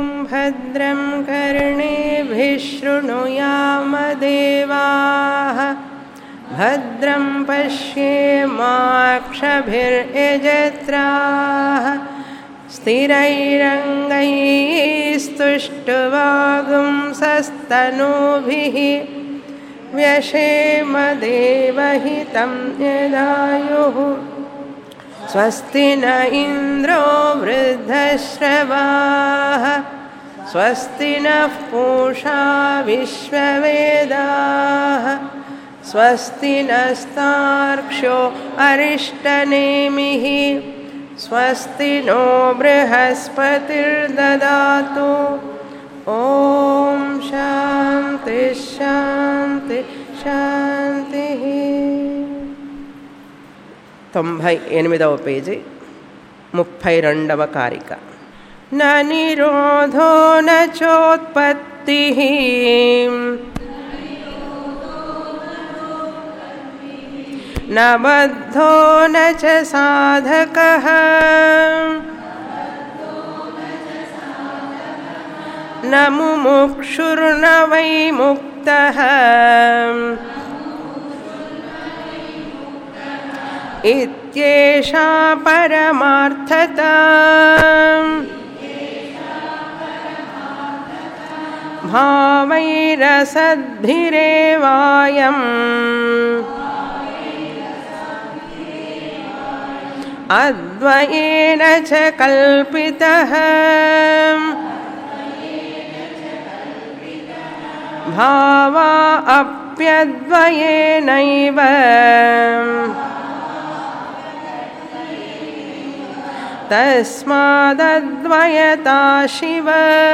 भद्रं कर्णेभिः शृणुयामदेवाः भद्रं पश्येमाक्षभिर्यजत्राः स्थिरैरङ्गैस्तुष्टुवागुंसस्तनूभिः व्यशेमदेवहितं यदायुः स्वस्ति न इन्द्रो वृद्धश्रवाः स्वस्ति नः पूषा विश्ववेदाः स्वस्ति नस्तार्क्ष्यो अरिष्टनेमिः स्वस्ति नो बृहस्पतिर्ददातु ॐ शान्ति शान्ति शान्तिः తొంభై ఎనిమిదవ పేజీ ముప్పై రెండవ కారిక న నిరోధో న చోత్పత్తి న బద్ధో న చ సాధక న ముముక్షుర్న వై ముక్త इत्येषा परमार्थता भावैरसद्भिरेवायम् अद्वयेन च कल्पितः भावा अप्यद्वयेनैव तस्मादद्वयता शिव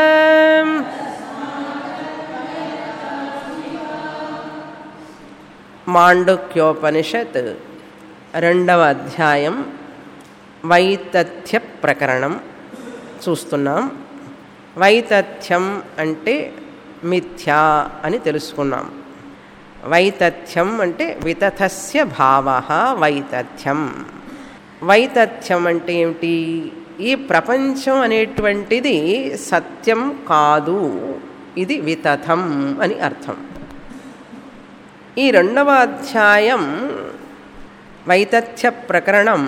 మాండుక్యోపనిషత్ రెండవ అధ్యాయం వైతథ్య ప్రకరణం చూస్తున్నాం వైతథ్యం అంటే మిథ్యా అని తెలుసుకున్నాం వైతథ్యం అంటే వితథస్య భావ వైతథ్యం వైతథ్యం అంటే ఏమిటి ఈ ప్రపంచం అనేటువంటిది సత్యం కాదు ఇది వితథం అని అర్థం ఈ రెండవ అధ్యాయం వైతథ్య ప్రకరణం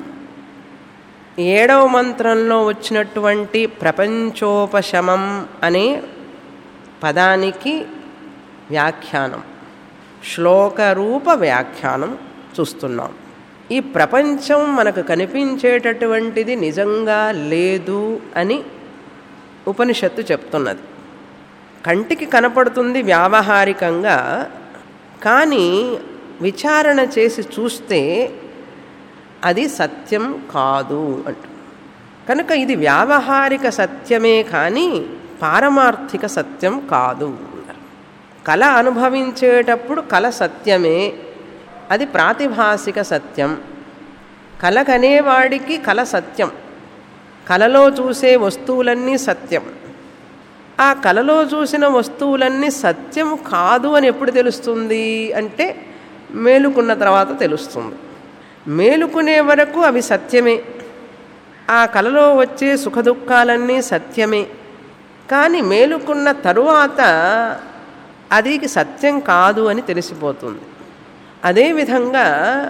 ఏడవ మంత్రంలో వచ్చినటువంటి ప్రపంచోపశమం అనే పదానికి వ్యాఖ్యానం శ్లోకరూప వ్యాఖ్యానం చూస్తున్నాం ఈ ప్రపంచం మనకు కనిపించేటటువంటిది నిజంగా లేదు అని ఉపనిషత్తు చెప్తున్నది కంటికి కనపడుతుంది వ్యావహారికంగా కానీ విచారణ చేసి చూస్తే అది సత్యం కాదు అంట కనుక ఇది వ్యావహారిక సత్యమే కానీ పారమార్థిక సత్యం కాదు కళ అనుభవించేటప్పుడు కళ సత్యమే అది ప్రాతిభాసిక సత్యం కళ కనేవాడికి కళ సత్యం కళలో చూసే వస్తువులన్నీ సత్యం ఆ కళలో చూసిన వస్తువులన్నీ సత్యం కాదు అని ఎప్పుడు తెలుస్తుంది అంటే మేలుకున్న తర్వాత తెలుస్తుంది మేలుకునే వరకు అవి సత్యమే ఆ కళలో వచ్చే సుఖదుఖాలన్నీ సత్యమే కానీ మేలుకున్న తరువాత అది సత్యం కాదు అని తెలిసిపోతుంది అదేవిధంగా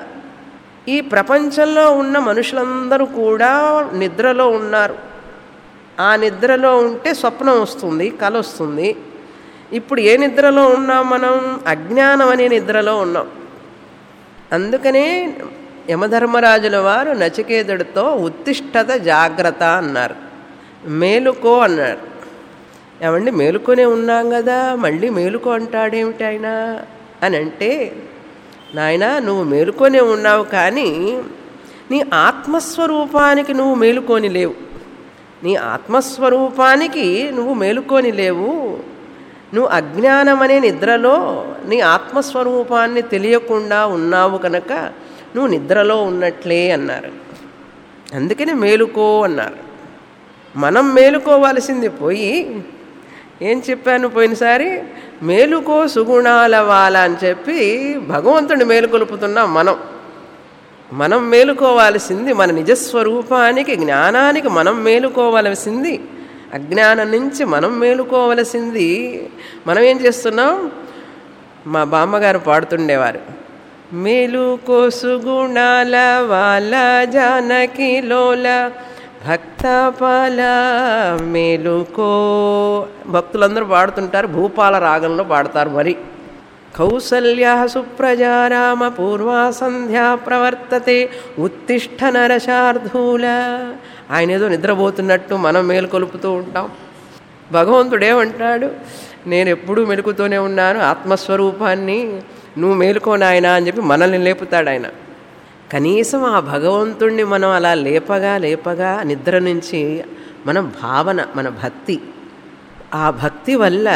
ఈ ప్రపంచంలో ఉన్న మనుషులందరూ కూడా నిద్రలో ఉన్నారు ఆ నిద్రలో ఉంటే స్వప్నం వస్తుంది కల వస్తుంది ఇప్పుడు ఏ నిద్రలో ఉన్నాం మనం అజ్ఞానం అనే నిద్రలో ఉన్నాం అందుకనే యమధర్మరాజుల వారు నచికేతుడితో ఉత్తిష్టత జాగ్రత్త అన్నారు మేలుకో అన్నారు ఏమండి మేలుకొనే ఉన్నాం కదా మళ్ళీ మేలుకో అంటాడేమిటి ఆయన అని అంటే నాయన నువ్వు మేలుకొనే ఉన్నావు కానీ నీ ఆత్మస్వరూపానికి నువ్వు మేలుకొని లేవు నీ ఆత్మస్వరూపానికి నువ్వు మేలుకొని లేవు నువ్వు అజ్ఞానం అనే నిద్రలో నీ ఆత్మస్వరూపాన్ని తెలియకుండా ఉన్నావు కనుక నువ్వు నిద్రలో ఉన్నట్లే అన్నారు అందుకని మేలుకో అన్నారు మనం మేలుకోవాల్సింది పోయి ఏం చెప్పాను పోయినసారి మేలుకో సుగుణాల వాల అని చెప్పి భగవంతుడిని మేలుకొలుపుతున్నాం మనం మనం మేలుకోవాల్సింది మన నిజస్వరూపానికి జ్ఞానానికి మనం మేలుకోవలసింది అజ్ఞానం నుంచి మనం మేలుకోవలసింది మనం ఏం చేస్తున్నాం మా బామ్మగారు పాడుతుండేవారు మేలుకో సుగుణాల వాళ్ళ జానకి లోల భక్తపాల మేలుకో భక్తులందరూ పాడుతుంటారు భూపాల రాగంలో పాడతారు మరి కౌసల్య సుప్రజారామ పూర్వా సంధ్యా ప్రవర్తతే ఉత్తిష్ట నరశార్ధూల ఆయన ఏదో నిద్రపోతున్నట్టు మనం మేలుకొలుపుతూ ఉంటాం భగవంతుడు ఏమంటాడు నేను ఎప్పుడూ మెలుకుతూనే ఉన్నాను ఆత్మస్వరూపాన్ని నువ్వు మేలుకో నాయనా అని చెప్పి మనల్ని లేపుతాడు ఆయన కనీసం ఆ భగవంతుణ్ణి మనం అలా లేపగా లేపగా నిద్ర నుంచి మన భావన మన భక్తి ఆ భక్తి వల్ల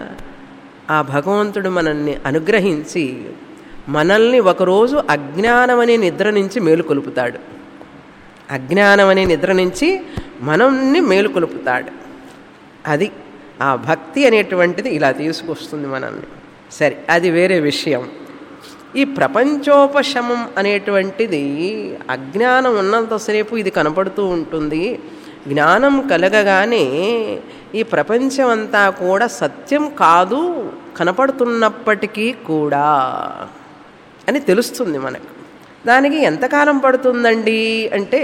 ఆ భగవంతుడు మనల్ని అనుగ్రహించి మనల్ని ఒకరోజు అజ్ఞానం అనే నిద్ర నుంచి మేలుకొలుపుతాడు అజ్ఞానం అనే నిద్ర నుంచి మనల్ని మేలుకొలుపుతాడు అది ఆ భక్తి అనేటువంటిది ఇలా తీసుకొస్తుంది మనల్ని సరే అది వేరే విషయం ఈ ప్రపంచోపశమం అనేటువంటిది అజ్ఞానం ఉన్నంతసేపు ఇది కనపడుతూ ఉంటుంది జ్ఞానం కలగగానే ఈ ప్రపంచం అంతా కూడా సత్యం కాదు కనపడుతున్నప్పటికీ కూడా అని తెలుస్తుంది మనకు దానికి ఎంతకాలం పడుతుందండి అంటే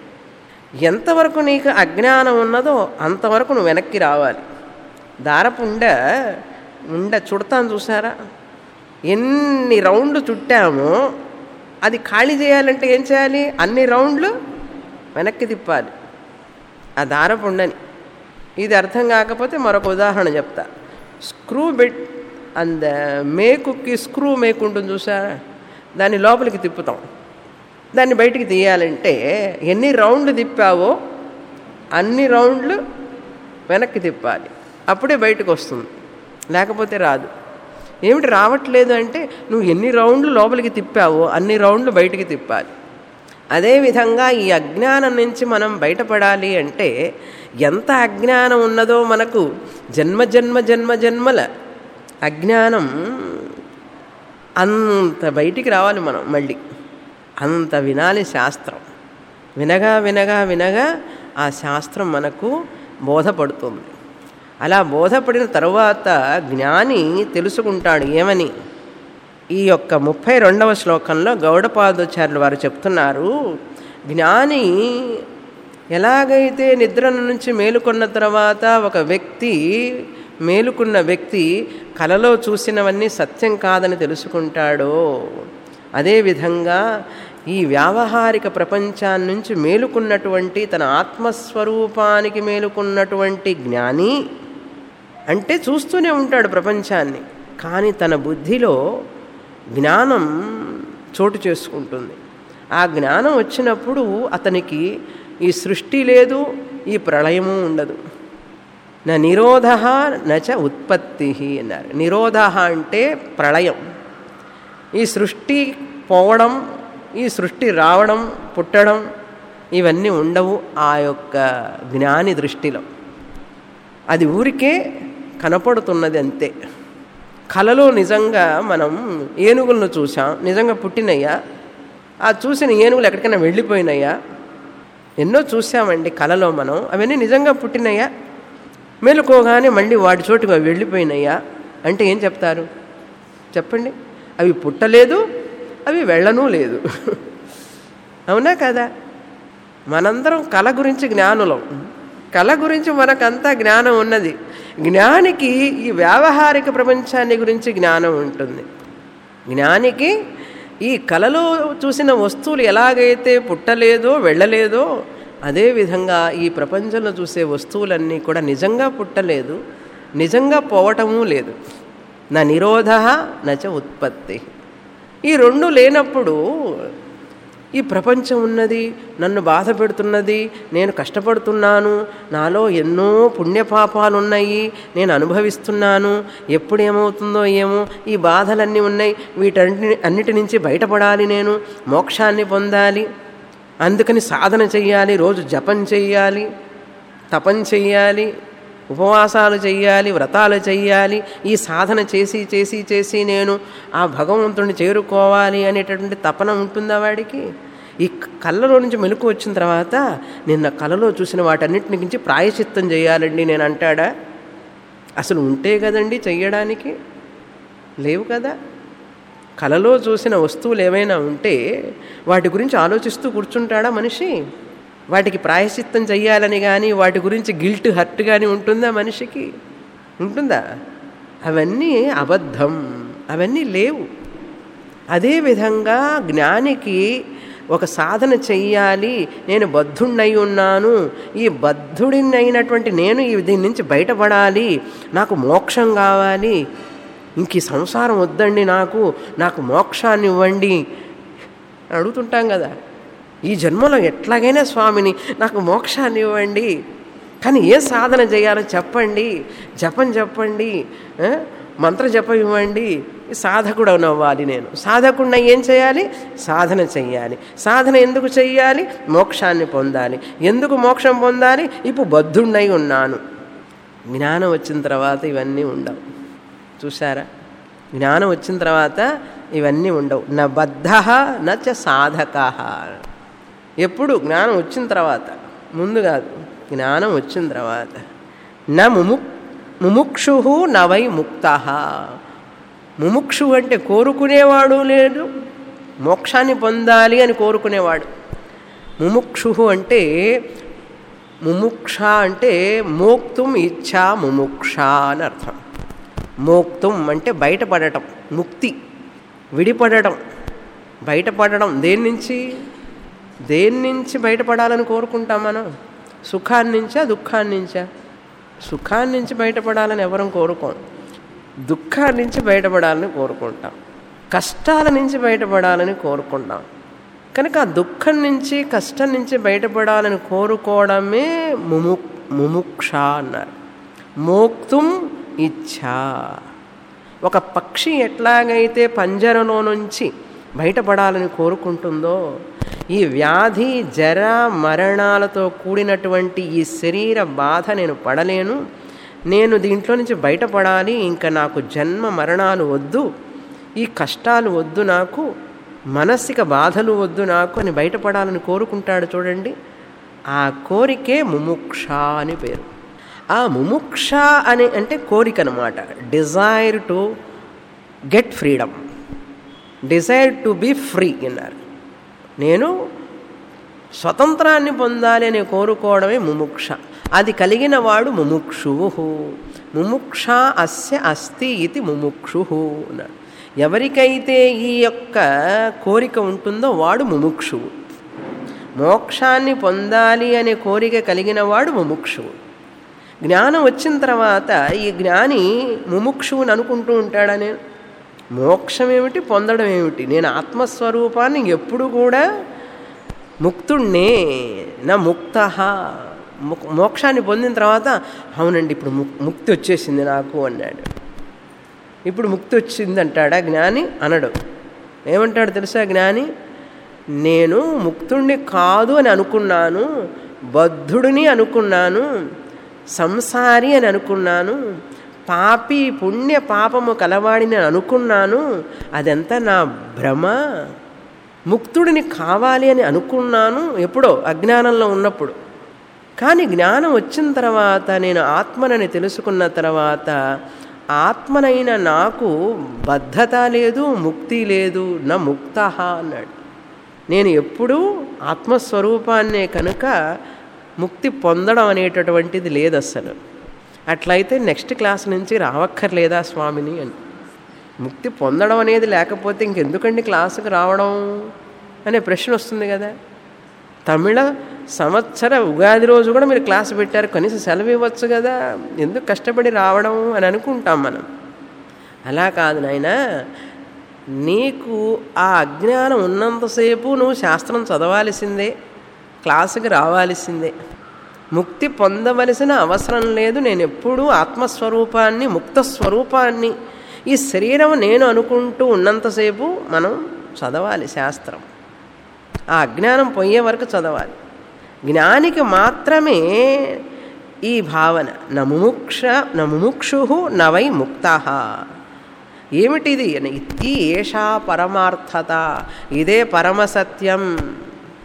ఎంతవరకు నీకు అజ్ఞానం ఉన్నదో అంతవరకు నువ్వు వెనక్కి రావాలి దారపు ఉండ ఉండ చుడతాను చూసారా ఎన్ని రౌండ్లు చుట్టామో అది ఖాళీ చేయాలంటే ఏం చేయాలి అన్ని రౌండ్లు వెనక్కి తిప్పాలి ఆ దారపు ఉండని ఇది అర్థం కాకపోతే మరొక ఉదాహరణ చెప్తా స్క్రూ బెట్ అంద మేకుకి స్క్రూ మేకు ఉంటుంది చూసారా దాన్ని లోపలికి తిప్పుతాం దాన్ని బయటికి తీయాలంటే ఎన్ని రౌండ్లు తిప్పావో అన్ని రౌండ్లు వెనక్కి తిప్పాలి అప్పుడే బయటకు వస్తుంది లేకపోతే రాదు ఏమిటి రావట్లేదు అంటే నువ్వు ఎన్ని రౌండ్లు లోపలికి తిప్పావో అన్ని రౌండ్లు బయటికి తిప్పాలి అదేవిధంగా ఈ అజ్ఞానం నుంచి మనం బయటపడాలి అంటే ఎంత అజ్ఞానం ఉన్నదో మనకు జన్మ జన్మ జన్మ జన్మల అజ్ఞానం అంత బయటికి రావాలి మనం మళ్ళీ అంత వినాలి శాస్త్రం వినగా వినగా వినగా ఆ శాస్త్రం మనకు బోధపడుతుంది అలా బోధపడిన తరువాత జ్ఞాని తెలుసుకుంటాడు ఏమని ఈ యొక్క ముప్పై రెండవ శ్లోకంలో గౌడపాదోచార్యులు వారు చెప్తున్నారు జ్ఞాని ఎలాగైతే నిద్ర నుంచి మేలుకొన్న తర్వాత ఒక వ్యక్తి మేలుకున్న వ్యక్తి కలలో చూసినవన్నీ సత్యం కాదని తెలుసుకుంటాడో అదేవిధంగా ఈ వ్యావహారిక ప్రపంచాన్ని నుంచి మేలుకున్నటువంటి తన ఆత్మస్వరూపానికి మేలుకున్నటువంటి జ్ఞాని అంటే చూస్తూనే ఉంటాడు ప్రపంచాన్ని కానీ తన బుద్ధిలో జ్ఞానం చోటు చేసుకుంటుంది ఆ జ్ఞానం వచ్చినప్పుడు అతనికి ఈ సృష్టి లేదు ఈ ప్రళయము ఉండదు నా నిరోధ నచ ఉత్పత్తి అన్నారు నిరోధ అంటే ప్రళయం ఈ సృష్టి పోవడం ఈ సృష్టి రావడం పుట్టడం ఇవన్నీ ఉండవు ఆ యొక్క జ్ఞాని దృష్టిలో అది ఊరికే కనపడుతున్నది అంతే కలలో నిజంగా మనం ఏనుగులను చూసాం నిజంగా పుట్టినయ్యా ఆ చూసిన ఏనుగులు ఎక్కడికైనా వెళ్ళిపోయినాయా ఎన్నో చూసామండి కలలో మనం అవన్నీ నిజంగా పుట్టినయ్యా మేలుకోగానే మళ్ళీ వాటి చోటుకు అవి వెళ్ళిపోయినాయా అంటే ఏం చెప్తారు చెప్పండి అవి పుట్టలేదు అవి వెళ్ళనూ లేదు అవునా కదా మనందరం కళ గురించి జ్ఞానులం కళ గురించి మనకంతా జ్ఞానం ఉన్నది జ్ఞానికి ఈ వ్యావహారిక ప్రపంచాన్ని గురించి జ్ఞానం ఉంటుంది జ్ఞానికి ఈ కళలో చూసిన వస్తువులు ఎలాగైతే పుట్టలేదో వెళ్ళలేదో అదేవిధంగా ఈ ప్రపంచంలో చూసే వస్తువులన్నీ కూడా నిజంగా పుట్టలేదు నిజంగా పోవటమూ లేదు నా నిరోధ నచ ఉత్పత్తి ఈ రెండు లేనప్పుడు ఈ ప్రపంచం ఉన్నది నన్ను బాధ పెడుతున్నది నేను కష్టపడుతున్నాను నాలో ఎన్నో పుణ్యపాపాలు ఉన్నాయి నేను అనుభవిస్తున్నాను ఎప్పుడు ఏమవుతుందో ఏమో ఈ బాధలన్నీ ఉన్నాయి వీటన్ని అన్నిటి నుంచి బయటపడాలి నేను మోక్షాన్ని పొందాలి అందుకని సాధన చెయ్యాలి రోజు జపం చెయ్యాలి తపం చెయ్యాలి ఉపవాసాలు చెయ్యాలి వ్రతాలు చెయ్యాలి ఈ సాధన చేసి చేసి చేసి నేను ఆ భగవంతుడిని చేరుకోవాలి అనేటటువంటి తపన ఉంటుందా వాడికి ఈ కళ్ళలో నుంచి మెలకు వచ్చిన తర్వాత నిన్న కళలో చూసిన వాటన్నిటిని నుంచి ప్రాయచిత్తం చేయాలండి నేను అంటాడా అసలు ఉంటే కదండి చెయ్యడానికి లేవు కదా కలలో చూసిన వస్తువులు ఏమైనా ఉంటే వాటి గురించి ఆలోచిస్తూ కూర్చుంటాడా మనిషి వాటికి ప్రాయశ్చిత్తం చెయ్యాలని కానీ వాటి గురించి గిల్ట్ హర్ట్ కానీ ఉంటుందా మనిషికి ఉంటుందా అవన్నీ అబద్ధం అవన్నీ లేవు అదేవిధంగా జ్ఞానికి ఒక సాధన చెయ్యాలి నేను బద్ధుణ్ణై ఉన్నాను ఈ బద్ధుడినైనటువంటి నేను ఈ దీని నుంచి బయటపడాలి నాకు మోక్షం కావాలి ఇంక ఈ సంసారం వద్దండి నాకు నాకు మోక్షాన్ని ఇవ్వండి అడుగుతుంటాం కదా ఈ జన్మలో ఎట్లాగైనా స్వామిని నాకు మోక్షాన్ని ఇవ్వండి కానీ ఏ సాధన చేయాలో చెప్పండి జపం చెప్పండి ఆ? మంత్ర జపం ఇవ్వండి సాధకుడు అవ్వాలి నేను సాధకుడిన ఏం చేయాలి సాధన చెయ్యాలి సాధన ఎందుకు చెయ్యాలి మోక్షాన్ని పొందాలి ఎందుకు మోక్షం పొందాలి ఇప్పుడు బద్ధుణ్ణై ఉన్నాను జ్ఞానం వచ్చిన తర్వాత ఇవన్నీ ఉండవు చూసారా జ్ఞానం వచ్చిన తర్వాత ఇవన్నీ ఉండవు నా బద్ధ నచ సాధక ఎప్పుడు జ్ఞానం వచ్చిన తర్వాత ముందు కాదు జ్ఞానం వచ్చిన తర్వాత నా ముము ముముక్షు నవై ముక్త ముముక్షు అంటే కోరుకునేవాడు లేడు మోక్షాన్ని పొందాలి అని కోరుకునేవాడు ముముక్షు అంటే ముముక్ష అంటే మోక్తుం ఇచ్ఛా ముముక్ష అని అర్థం మోక్తుం అంటే బయటపడటం ముక్తి విడిపడటం బయటపడడం దేని నుంచి దేని నుంచి బయటపడాలని కోరుకుంటాం మనం సుఖాన్ని నుంచా దుఃఖాన్ని నుంచా సుఖాన్ని నుంచి బయటపడాలని ఎవరం కోరుకోం దుఃఖాన్ని నుంచి బయటపడాలని కోరుకుంటాం కష్టాల నుంచి బయటపడాలని కోరుకుంటాం కనుక ఆ దుఃఖం నుంచి కష్టం నుంచి బయటపడాలని కోరుకోవడమే ముము ముముక్ష అన్నారు మోక్తుం ఇచ్ఛా ఒక పక్షి ఎట్లాగైతే పంజరంలో నుంచి బయటపడాలని కోరుకుంటుందో ఈ వ్యాధి జర మరణాలతో కూడినటువంటి ఈ శరీర బాధ నేను పడలేను నేను దీంట్లో నుంచి బయటపడాలి ఇంకా నాకు జన్మ మరణాలు వద్దు ఈ కష్టాలు వద్దు నాకు మనసిక బాధలు వద్దు నాకు అని బయటపడాలని కోరుకుంటాడు చూడండి ఆ కోరికే ముముక్ష అని పేరు ఆ ముముక్ష అని అంటే కోరిక అనమాట desire to get freedom desire to be free అన్నారు నేను స్వతంత్రాన్ని పొందాలి అని కోరుకోవడమే ముముక్ష అది కలిగిన వాడు ముముక్షు ముముక్ష అస్య అస్తి ఇది ముముక్షు అన్నాడు ఎవరికైతే ఈ యొక్క కోరిక ఉంటుందో వాడు ముముక్షువు మోక్షాన్ని పొందాలి అనే కోరిక కలిగిన వాడు ముముక్షువు జ్ఞానం వచ్చిన తర్వాత ఈ జ్ఞాని ముముక్షువుని అనుకుంటూ ఉంటాడనే మోక్షం ఏమిటి పొందడం ఏమిటి నేను ఆత్మస్వరూపాన్ని ఎప్పుడు కూడా ముక్తుణ్ణే నా ముక్త మోక్షాన్ని పొందిన తర్వాత అవునండి ఇప్పుడు ముక్ ముక్తి వచ్చేసింది నాకు అన్నాడు ఇప్పుడు ముక్తి వచ్చింది అంటాడా జ్ఞాని అనడు ఏమంటాడు తెలుసా జ్ఞాని నేను ముక్తుణ్ణి కాదు అని అనుకున్నాను బద్ధుడిని అనుకున్నాను సంసారి అని అనుకున్నాను పాపి పుణ్య పాపము కలవాడిని అనుకున్నాను అదంతా నా భ్రమ ముక్తుడిని కావాలి అని అనుకున్నాను ఎప్పుడో అజ్ఞానంలో ఉన్నప్పుడు కానీ జ్ఞానం వచ్చిన తర్వాత నేను ఆత్మనని తెలుసుకున్న తర్వాత ఆత్మనైన నాకు బద్ధత లేదు ముక్తి లేదు నా ముక్త అన్నాడు నేను ఎప్పుడూ ఆత్మస్వరూపాన్నే కనుక ముక్తి పొందడం అనేటటువంటిది లేదు అసలు అట్లయితే నెక్స్ట్ క్లాస్ నుంచి రావక్కర్లేదా స్వామిని అని ముక్తి పొందడం అనేది లేకపోతే ఇంకెందుకండి క్లాసుకు రావడం అనే ప్రశ్న వస్తుంది కదా తమిళ సంవత్సర ఉగాది రోజు కూడా మీరు క్లాస్ పెట్టారు కనీసం సెలవు ఇవ్వచ్చు కదా ఎందుకు కష్టపడి రావడం అని అనుకుంటాం మనం అలా కాదు నాయన నీకు ఆ అజ్ఞానం ఉన్నంతసేపు నువ్వు శాస్త్రం చదవాల్సిందే క్లాసుకి రావాల్సిందే ముక్తి పొందవలసిన అవసరం లేదు నేను ఎప్పుడూ ఆత్మస్వరూపాన్ని ముక్త స్వరూపాన్ని ఈ శరీరం నేను అనుకుంటూ ఉన్నంతసేపు మనం చదవాలి శాస్త్రం ఆ అజ్ఞానం పోయే వరకు చదవాలి జ్ఞానికి మాత్రమే ఈ భావన నముముక్ష నముముక్షు నవై ముక్త ఏమిటిది అని ఇది ఏషా పరమార్థత ఇదే పరమసత్యం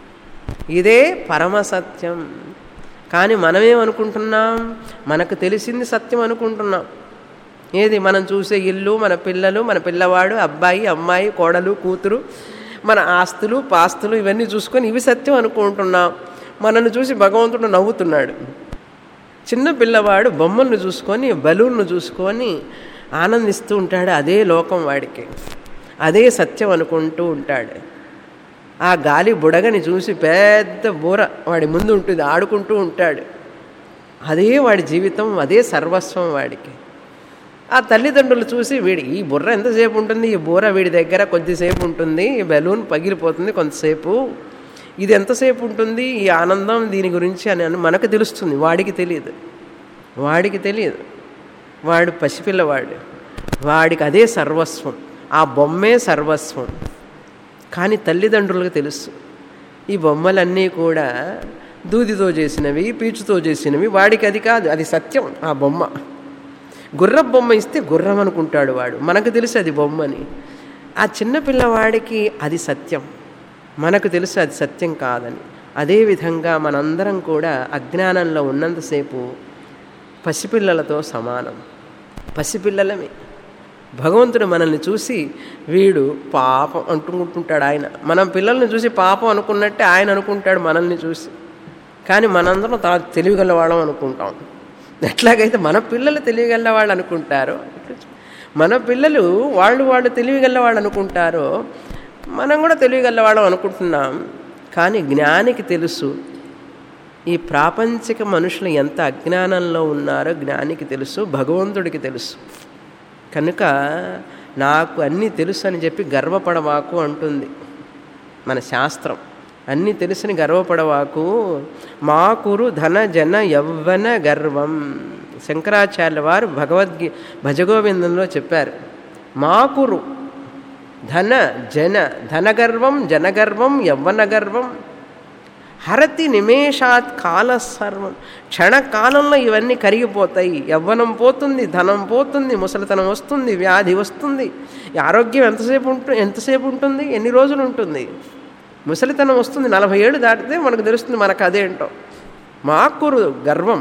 ఇదే పరమసత్యం కానీ మనమేమనుకుంటున్నాం మనకు తెలిసింది సత్యం అనుకుంటున్నాం ఏది మనం చూసే ఇల్లు మన పిల్లలు మన పిల్లవాడు అబ్బాయి అమ్మాయి కోడలు కూతురు మన ఆస్తులు పాస్తులు ఇవన్నీ చూసుకొని ఇవి సత్యం అనుకుంటున్నాం మనల్ని చూసి భగవంతుడు నవ్వుతున్నాడు చిన్న పిల్లవాడు బొమ్మలను చూసుకొని బలూన్ను చూసుకొని ఆనందిస్తూ ఉంటాడు అదే లోకం వాడికి అదే సత్యం అనుకుంటూ ఉంటాడు ఆ గాలి బుడగని చూసి పెద్ద బూర వాడి ముందు ఉంటుంది ఆడుకుంటూ ఉంటాడు అదే వాడి జీవితం అదే సర్వస్వం వాడికి ఆ తల్లిదండ్రులు చూసి వీడి ఈ బుర్ర ఎంతసేపు ఉంటుంది ఈ బూర వీడి దగ్గర కొద్దిసేపు ఉంటుంది ఈ బెలూన్ పగిలిపోతుంది కొంతసేపు ఇది ఎంతసేపు ఉంటుంది ఈ ఆనందం దీని గురించి అని అని మనకు తెలుస్తుంది వాడికి తెలియదు వాడికి తెలియదు వాడు పసిపిల్లవాడు వాడికి అదే సర్వస్వం ఆ బొమ్మే సర్వస్వం కానీ తల్లిదండ్రులకు తెలుసు ఈ బొమ్మలన్నీ కూడా దూదితో చేసినవి పీచుతో చేసినవి వాడికి అది కాదు అది సత్యం ఆ బొమ్మ గుర్ర బొమ్మ ఇస్తే గుర్రం అనుకుంటాడు వాడు మనకు తెలుసు అది బొమ్మని ఆ చిన్న పిల్లవాడికి అది సత్యం మనకు తెలుసు అది సత్యం కాదని అదేవిధంగా మనందరం కూడా అజ్ఞానంలో ఉన్నంతసేపు పసిపిల్లలతో సమానం పసిపిల్లలమే భగవంతుడు మనల్ని చూసి వీడు పాపం అనుకుంటుంటాడు ఆయన మనం పిల్లల్ని చూసి పాపం అనుకున్నట్టే ఆయన అనుకుంటాడు మనల్ని చూసి కానీ మనందరం తా తెలివిగల వాళ్ళం అనుకుంటాం ఎట్లాగైతే మన పిల్లలు తెలివిగల వాళ్ళు అనుకుంటారో మన పిల్లలు వాళ్ళు వాళ్ళు తెలివిగల వాళ్ళు అనుకుంటారో మనం కూడా తెలివిగల వాళ్ళం అనుకుంటున్నాం కానీ జ్ఞానికి తెలుసు ఈ ప్రాపంచిక మనుషులు ఎంత అజ్ఞానంలో ఉన్నారో జ్ఞానికి తెలుసు భగవంతుడికి తెలుసు కనుక నాకు అన్నీ తెలుసు అని చెప్పి గర్వపడవాకు అంటుంది మన శాస్త్రం అన్నీ తెలుసని గర్వపడవాకు మాకురు ధన జన యవ్వన గర్వం శంకరాచార్య వారు భగవద్గీ భజగోవిందంలో చెప్పారు మాకురు ధన జన ధనగర్వం జనగర్వం యవ్వన గర్వం హరతి నిమేషాత్ కాల సర్వం క్షణకాలంలో ఇవన్నీ కరిగిపోతాయి యవ్వనం పోతుంది ధనం పోతుంది ముసలితనం వస్తుంది వ్యాధి వస్తుంది ఈ ఆరోగ్యం ఎంతసేపు ఉంటుంది ఎంతసేపు ఉంటుంది ఎన్ని రోజులు ఉంటుంది ముసలితనం వస్తుంది నలభై ఏళ్ళు దాటితే మనకు తెలుస్తుంది మనకు అదేంటో మాకురు గర్వం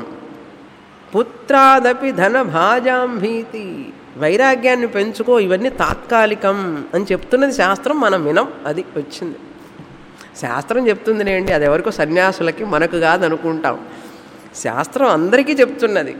పుత్రాదపి ధన భాజాం భీతి వైరాగ్యాన్ని పెంచుకో ఇవన్నీ తాత్కాలికం అని చెప్తున్నది శాస్త్రం మనం వినం అది వచ్చింది శాస్త్రం చెప్తుంది లేండి అది ఎవరికో సన్యాసులకి మనకు కాదు అనుకుంటాం శాస్త్రం అందరికీ చెప్తున్నది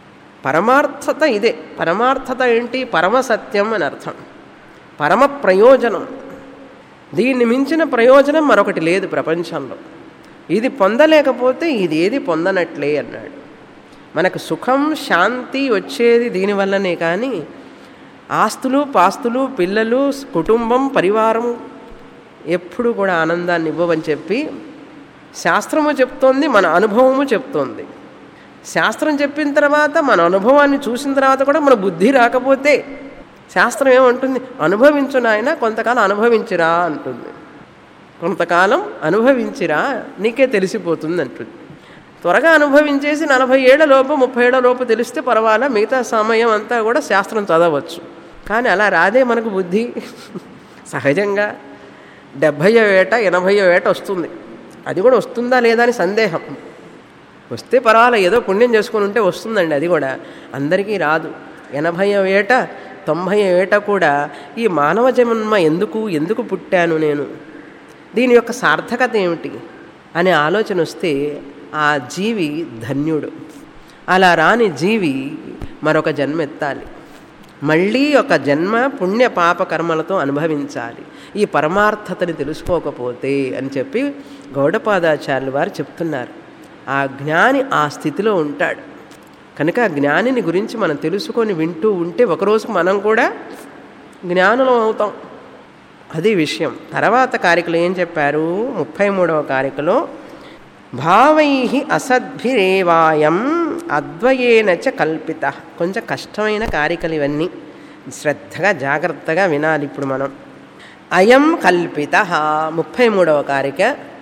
పరమార్థత ఇదే పరమార్థత ఏంటి పరమసత్యం అని అర్థం పరమ ప్రయోజనం దీన్ని మించిన ప్రయోజనం మరొకటి లేదు ప్రపంచంలో ఇది పొందలేకపోతే ఇది ఏది పొందనట్లే అన్నాడు మనకు సుఖం శాంతి వచ్చేది దీనివల్లనే కానీ ఆస్తులు పాస్తులు పిల్లలు కుటుంబం పరివారం ఎప్పుడు కూడా ఆనందాన్ని ఇవ్వవని చెప్పి శాస్త్రము చెప్తోంది మన అనుభవము చెప్తోంది శాస్త్రం చెప్పిన తర్వాత మన అనుభవాన్ని చూసిన తర్వాత కూడా మన బుద్ధి రాకపోతే శాస్త్రం ఏమంటుంది అనుభవించు నాయన కొంతకాలం అనుభవించిరా అంటుంది కొంతకాలం అనుభవించిరా నీకే తెలిసిపోతుంది అంటుంది త్వరగా అనుభవించేసి నలభై ఏళ్ల లోపు ముప్పై ఏళ్ల లోపు తెలిస్తే పర్వాలా మిగతా సమయం అంతా కూడా శాస్త్రం చదవచ్చు కానీ అలా రాదే మనకు బుద్ధి సహజంగా డెబ్భయో ఏట ఎనభయో ఏట వస్తుంది అది కూడా వస్తుందా లేదా అని సందేహం వస్తే పర్వాలే ఏదో పుణ్యం చేసుకుని ఉంటే వస్తుందండి అది కూడా అందరికీ రాదు ఎనభయో ఏట తొంభై ఏట కూడా ఈ మానవ జన్మ ఎందుకు ఎందుకు పుట్టాను నేను దీని యొక్క సార్థకత ఏమిటి అనే ఆలోచన వస్తే ఆ జీవి ధన్యుడు అలా రాని జీవి మరొక జన్మ ఎత్తాలి మళ్ళీ ఒక జన్మ పుణ్య పాప కర్మలతో అనుభవించాలి ఈ పరమార్థతని తెలుసుకోకపోతే అని చెప్పి గౌడపాదాచార్యులు వారు చెప్తున్నారు ఆ జ్ఞాని ఆ స్థితిలో ఉంటాడు కనుక ఆ జ్ఞానిని గురించి మనం తెలుసుకొని వింటూ ఉంటే ఒకరోజు మనం కూడా జ్ఞానులం అవుతాం అది విషయం తర్వాత కారికలో ఏం చెప్పారు ముప్పై మూడవ కారికలో భావై అసద్భిరేవాయం అద్వయేన చ కల్పిత కొంచెం కష్టమైన కారికలు ఇవన్నీ శ్రద్ధగా జాగ్రత్తగా వినాలి ఇప్పుడు మనం అయం కల్పిత ముప్పై మూడవ కారిక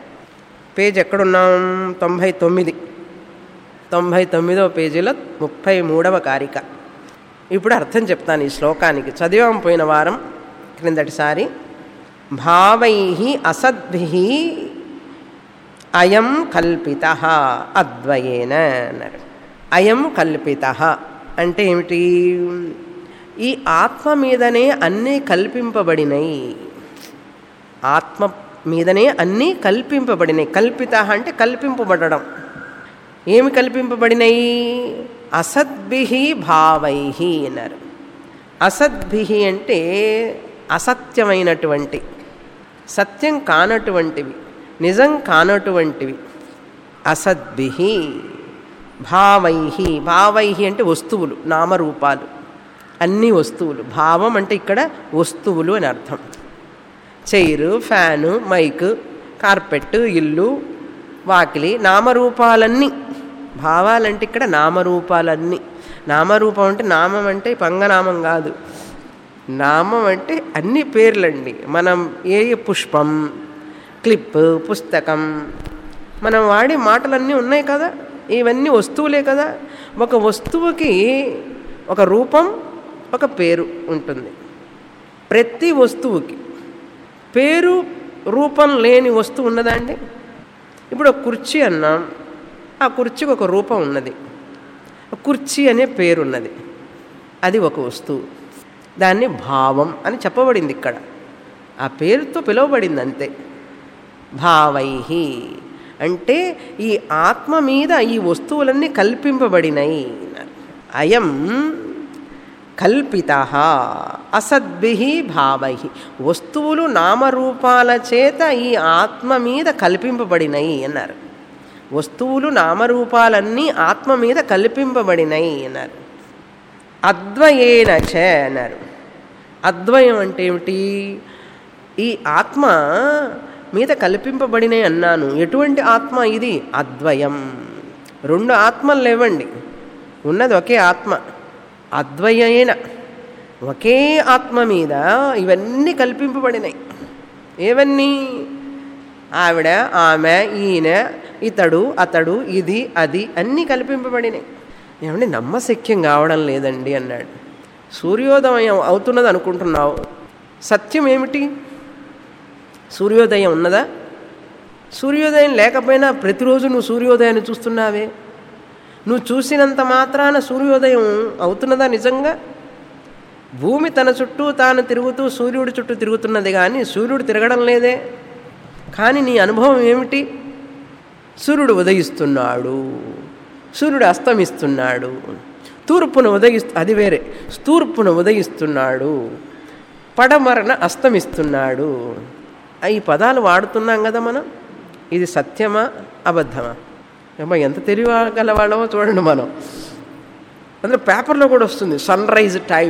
పేజ్ ఎక్కడున్నాం తొంభై తొమ్మిది తొంభై తొమ్మిదవ పేజీలో ముప్పై మూడవ కారిక ఇప్పుడు అర్థం చెప్తాను ఈ శ్లోకానికి చదివాం పోయిన వారం క్రిందటిసారి భావై అసద్భి అయం కల్పిత అద్వయేన అన్నారు అయం కల్పిత అంటే ఏమిటి ఈ ఆత్మ మీదనే అన్నీ కల్పింపబడినాయి ఆత్మ మీదనే అన్నీ కల్పింపబడినాయి కల్పిత అంటే కల్పింపబడడం ఏమి కల్పింపబడినాయి అసద్భి భావై అన్నారు అసద్భి అంటే అసత్యమైనటువంటి సత్యం కానటువంటివి నిజం కానటువంటివి అసద్భి భావై భావై అంటే వస్తువులు నామరూపాలు అన్ని వస్తువులు భావం అంటే ఇక్కడ వస్తువులు అని అర్థం చైరు ఫ్యాను మైక్ కార్పెట్ ఇల్లు వాకిలి నామరూపాలన్నీ భావాలంటే ఇక్కడ నామరూపాలన్నీ నామరూపం అంటే నామం అంటే పంగనామం కాదు నామం అంటే అన్ని పేర్లండి మనం ఏ ఏ పుష్పం క్లిప్ పుస్తకం మనం వాడే మాటలన్నీ ఉన్నాయి కదా ఇవన్నీ వస్తువులే కదా ఒక వస్తువుకి ఒక రూపం ఒక పేరు ఉంటుంది ప్రతి వస్తువుకి పేరు రూపం లేని వస్తువు ఉన్నదా అండి ఇప్పుడు ఒక కుర్చీ అన్నాం ఆ కుర్చీకి ఒక రూపం ఉన్నది కుర్చీ అనే పేరు ఉన్నది అది ఒక వస్తువు దాన్ని భావం అని చెప్పబడింది ఇక్కడ ఆ పేరుతో పిలువబడింది అంతే భావై అంటే ఈ ఆత్మ మీద ఈ వస్తువులన్నీ కల్పింపబడినాయి అయం కల్పిత అసద్భి భావై వస్తువులు నామరూపాల చేత ఈ ఆత్మ మీద కల్పింపబడినాయి అన్నారు వస్తువులు నామరూపాలన్నీ ఆత్మ మీద కల్పింపబడినాయి అన్నారు అద్వయేన చ అన్నారు అద్వయం అంటే ఏమిటి ఈ ఆత్మ మీద కల్పింపబడినాయి అన్నాను ఎటువంటి ఆత్మ ఇది అద్వయం రెండు ఆత్మలు లేవండి ఉన్నది ఒకే ఆత్మ అద్వయైన ఒకే ఆత్మ మీద ఇవన్నీ కల్పింపబడినాయి ఏవన్నీ ఆవిడ ఆమె ఈయన ఇతడు అతడు ఇది అది అన్నీ కల్పింపబడినాయి ఏమండి నమ్మశక్యం కావడం లేదండి అన్నాడు సూర్యోదయం అవుతున్నది అనుకుంటున్నావు సత్యం ఏమిటి సూర్యోదయం ఉన్నదా సూర్యోదయం లేకపోయినా ప్రతిరోజు నువ్వు సూర్యోదయాన్ని చూస్తున్నావే నువ్వు చూసినంత మాత్రాన సూర్యోదయం అవుతున్నదా నిజంగా భూమి తన చుట్టూ తాను తిరుగుతూ సూర్యుడి చుట్టూ తిరుగుతున్నది కానీ సూర్యుడు తిరగడం లేదే కానీ నీ అనుభవం ఏమిటి సూర్యుడు ఉదయిస్తున్నాడు సూర్యుడు అస్తమిస్తున్నాడు తూర్పును ఉదయిస్తు అది వేరే తూర్పును ఉదయిస్తున్నాడు పడమరన అస్తమిస్తున్నాడు ఈ పదాలు వాడుతున్నాం కదా మనం ఇది సత్యమా అబద్ధమా ఏమో ఎంత తెలియగల వాళ్ళమో చూడండి మనం అందులో పేపర్లో కూడా వస్తుంది sunrise time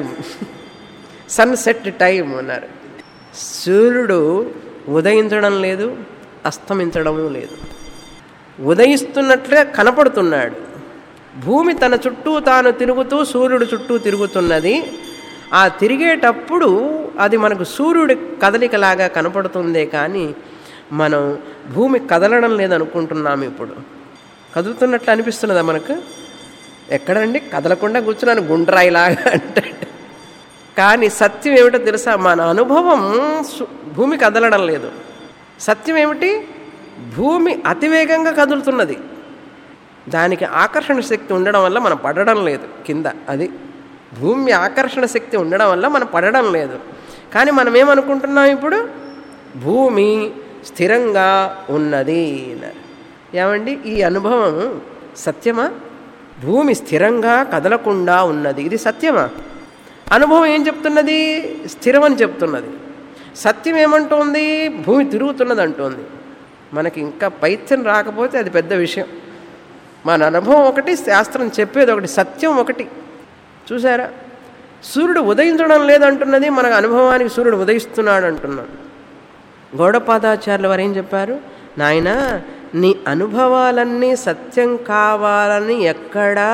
sunset time అన్నారు సూర్యుడు ఉదయించడం లేదు అస్తమించడము లేదు ఉదయిస్తున్నట్లుగా కనపడుతున్నాడు భూమి తన చుట్టూ తాను తిరుగుతూ సూర్యుడు చుట్టూ తిరుగుతున్నది ఆ తిరిగేటప్పుడు అది మనకు సూర్యుడి కదలికలాగా కనపడుతుందే కానీ మనం భూమి కదలడం లేదనుకుంటున్నాము ఇప్పుడు కదులుతున్నట్లు అనిపిస్తున్నదా మనకు ఎక్కడండి కదలకుండా కూర్చున్నాను గుండ్రాయిలాగా అంటాడు కానీ సత్యం ఏమిటో తెలుసా మన అనుభవం భూమి కదలడం లేదు సత్యం ఏమిటి భూమి అతివేగంగా కదులుతున్నది దానికి ఆకర్షణ శక్తి ఉండడం వల్ల మనం పడడం లేదు కింద అది భూమి ఆకర్షణ శక్తి ఉండడం వల్ల మనం పడడం లేదు కానీ మనం ఏమనుకుంటున్నాం ఇప్పుడు భూమి స్థిరంగా ఉన్నది ఏమండి ఈ అనుభవం సత్యమా భూమి స్థిరంగా కదలకుండా ఉన్నది ఇది సత్యమా అనుభవం ఏం చెప్తున్నది స్థిరమని చెప్తున్నది సత్యం ఏమంటోంది భూమి తిరుగుతున్నది అంటోంది మనకి ఇంకా పైత్యం రాకపోతే అది పెద్ద విషయం మన అనుభవం ఒకటి శాస్త్రం చెప్పేది ఒకటి సత్యం ఒకటి చూసారా సూర్యుడు ఉదయించడం లేదంటున్నది మనకు అనుభవానికి సూర్యుడు ఉదయిస్తున్నాడు అంటున్నాడు గౌడపాదాచార్యుల వారు ఏం చెప్పారు నాయన నీ అనుభవాలన్నీ సత్యం కావాలని ఎక్కడా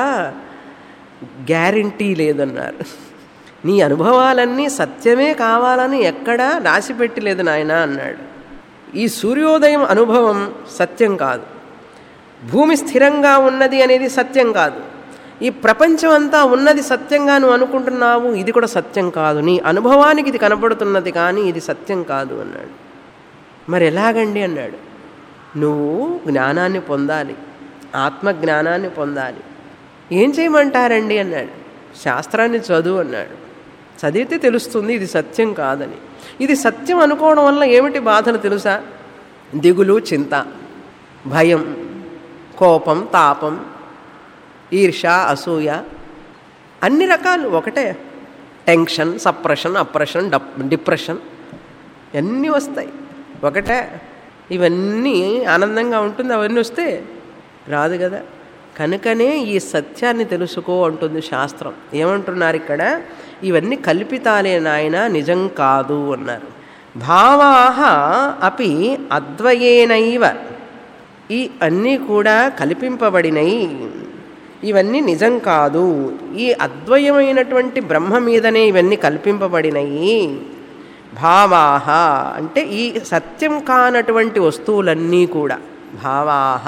గ్యారంటీ లేదన్నారు నీ అనుభవాలన్నీ సత్యమే కావాలని ఎక్కడా రాసిపెట్టి లేదు నాయన అన్నాడు ఈ సూర్యోదయం అనుభవం సత్యం కాదు భూమి స్థిరంగా ఉన్నది అనేది సత్యం కాదు ఈ ప్రపంచం అంతా ఉన్నది సత్యంగా నువ్వు అనుకుంటున్నావు ఇది కూడా సత్యం కాదు నీ అనుభవానికి ఇది కనపడుతున్నది కానీ ఇది సత్యం కాదు అన్నాడు మరి ఎలాగండి అన్నాడు నువ్వు జ్ఞానాన్ని పొందాలి ఆత్మ జ్ఞానాన్ని పొందాలి ఏం చేయమంటారండి అన్నాడు శాస్త్రాన్ని చదువు అన్నాడు చదివితే తెలుస్తుంది ఇది సత్యం కాదని ఇది సత్యం అనుకోవడం వల్ల ఏమిటి బాధలు తెలుసా దిగులు చింత భయం కోపం తాపం ఈర్ష అసూయ అన్ని రకాలు ఒకటే టెన్షన్ సప్రెషన్ అప్రెషన్ డప్ డిప్రెషన్ అన్నీ వస్తాయి ఒకటే ఇవన్నీ ఆనందంగా ఉంటుంది అవన్నీ వస్తే రాదు కదా కనుకనే ఈ సత్యాన్ని తెలుసుకో అంటుంది శాస్త్రం ఏమంటున్నారు ఇక్కడ ఇవన్నీ కల్పితాలే నాయన నిజం కాదు అన్నారు భావాహ అపి అద్వయేనైవ ఈ అన్నీ కూడా కల్పింపబడినయి ఇవన్నీ నిజం కాదు ఈ అద్వయమైనటువంటి బ్రహ్మ మీదనే ఇవన్నీ కల్పింపబడినయి భావాహ అంటే ఈ సత్యం కానటువంటి వస్తువులన్నీ కూడా భావాహ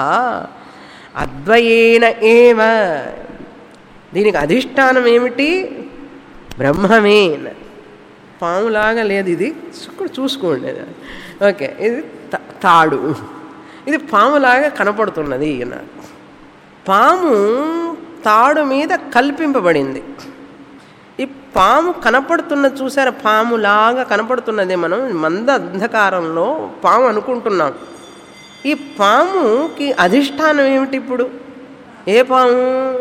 అద్వయేన ఏవ దీనికి అధిష్టానం ఏమిటి బ్రహ్మమే పాములాగా లేదు ఇది ఇక్కడ చూసుకోండి ఓకే ఇది తా- తాడు ఇది పాములాగా కనపడుతున్నది అన్నారు పాము తాడు మీద కల్పింపబడింది ఈ పాము కనపడుతున్న చూసారా పాములాగా కనపడుతున్నదే మనం మంద అంధకారంలో పాము అనుకుంటున్నాం ఈ పాముకి అధిష్టానం ఏమిటి ఇప్పుడు ఏ పాము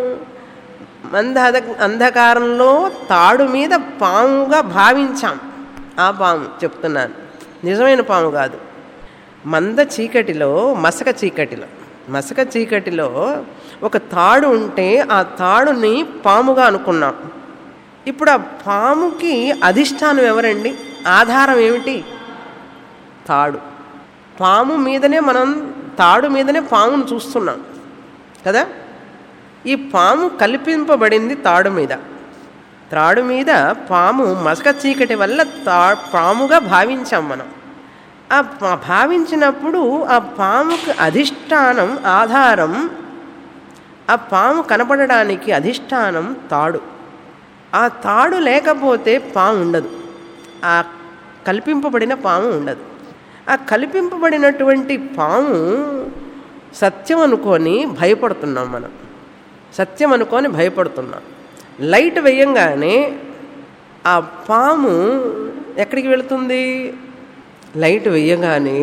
మంద అధ- అంధకారంలో తాడు మీద పాముగా భావించాం ఆ పాము చెప్తున్నాను నిజమైన పాము కాదు మంద చీకటిలో మసక చీకటిలో మసక చీకటిలో ఒక తాడు ఉంటే ఆ తాడుని పాముగా అనుకున్నాం ఇప్పుడు ఆ పాముకి అధిష్టానం ఎవరండి ఆధారం ఏమిటి తాడు పాము మీదనే మనం తాడు మీదనే పామును చూస్తున్నాం కదా ఈ పాము కల్పింపబడింది తాడు మీద తాడు మీద పాము మసక చీకటి వల్ల తా పాముగా భావించాం మనం ఆ ప- భావించినప్పుడు ఆ పాముకు అధిష్టానం ఆధారం ఆ పాము కనపడడానికి అధిష్టానం తాడు ఆ తాడు లేకపోతే పాము ఉండదు ఆ కల్పింపబడిన పాము ఉండదు ఆ కల్పింపబడినటువంటి పాము సత్యం అనుకొని భయపడుతున్నాం మనం సత్యం అనుకొని భయపడుతున్నాం లైట్ వేయంగానే ఆ పాము ఎక్కడికి వెళుతుంది లైట్ వేయగానే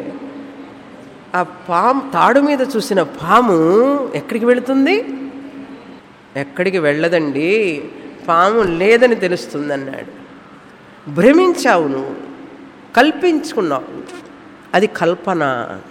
ఆ పాము తాడు మీద చూసిన పాము ఎక్కడికి వెళుతుంది ఎక్కడికి వెళ్ళదండి పాము లేదని తెలుస్తుంది అన్నాడు భ్రమించావు నువ్వు కల్పించుకున్నావు అది కల్పన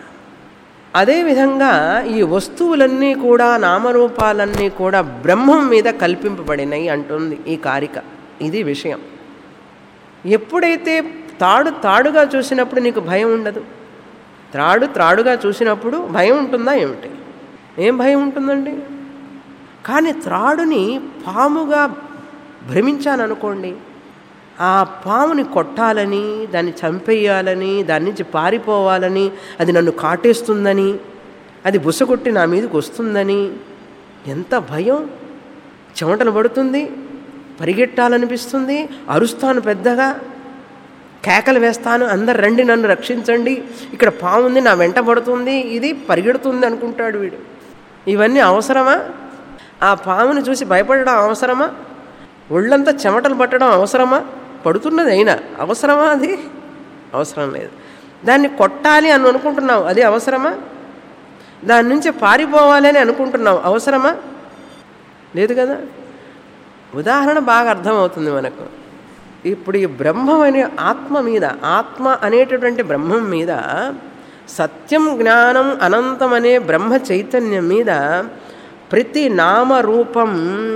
అదేవిధంగా ఈ వస్తువులన్నీ కూడా నామరూపాలన్నీ కూడా బ్రహ్మం మీద కల్పింపబడినాయి అంటుంది ఈ కారిక ఇది విషయం ఎప్పుడైతే తాడు తాడుగా చూసినప్పుడు నీకు భయం ఉండదు త్రాడు త్రాడుగా చూసినప్పుడు భయం ఉంటుందా ఏమిటి ఏం భయం ఉంటుందండి కానీ త్రాడుని పాముగా భ్రమించాను అనుకోండి ఆ పాముని కొట్టాలని దాన్ని చంపేయాలని దాని నుంచి పారిపోవాలని అది నన్ను కాటేస్తుందని అది బుసగొట్టి నా మీదకి వస్తుందని ఎంత భయం చెమటలు పడుతుంది పరిగెట్టాలనిపిస్తుంది అరుస్తాను పెద్దగా కేకలు వేస్తాను అందరు రండి నన్ను రక్షించండి ఇక్కడ పాము ఉంది నా వెంట పడుతుంది ఇది పరిగెడుతుంది అనుకుంటాడు వీడు ఇవన్నీ అవసరమా ఆ పాముని చూసి భయపడడం అవసరమా ఒళ్ళంతా చెమటలు పట్టడం అవసరమా పడుతున్నది అయినా అవసరమా అది అవసరం లేదు దాన్ని కొట్టాలి అని అనుకుంటున్నావు అది అవసరమా దాని నుంచి పారిపోవాలి అని అనుకుంటున్నావు అవసరమా లేదు కదా ఉదాహరణ బాగా అర్థమవుతుంది మనకు ఇప్పుడు ఈ బ్రహ్మం అనే ఆత్మ మీద ఆత్మ అనేటటువంటి బ్రహ్మం మీద సత్యం జ్ఞానం అనంతం అనే బ్రహ్మ చైతన్యం మీద ప్రతి నామరూపం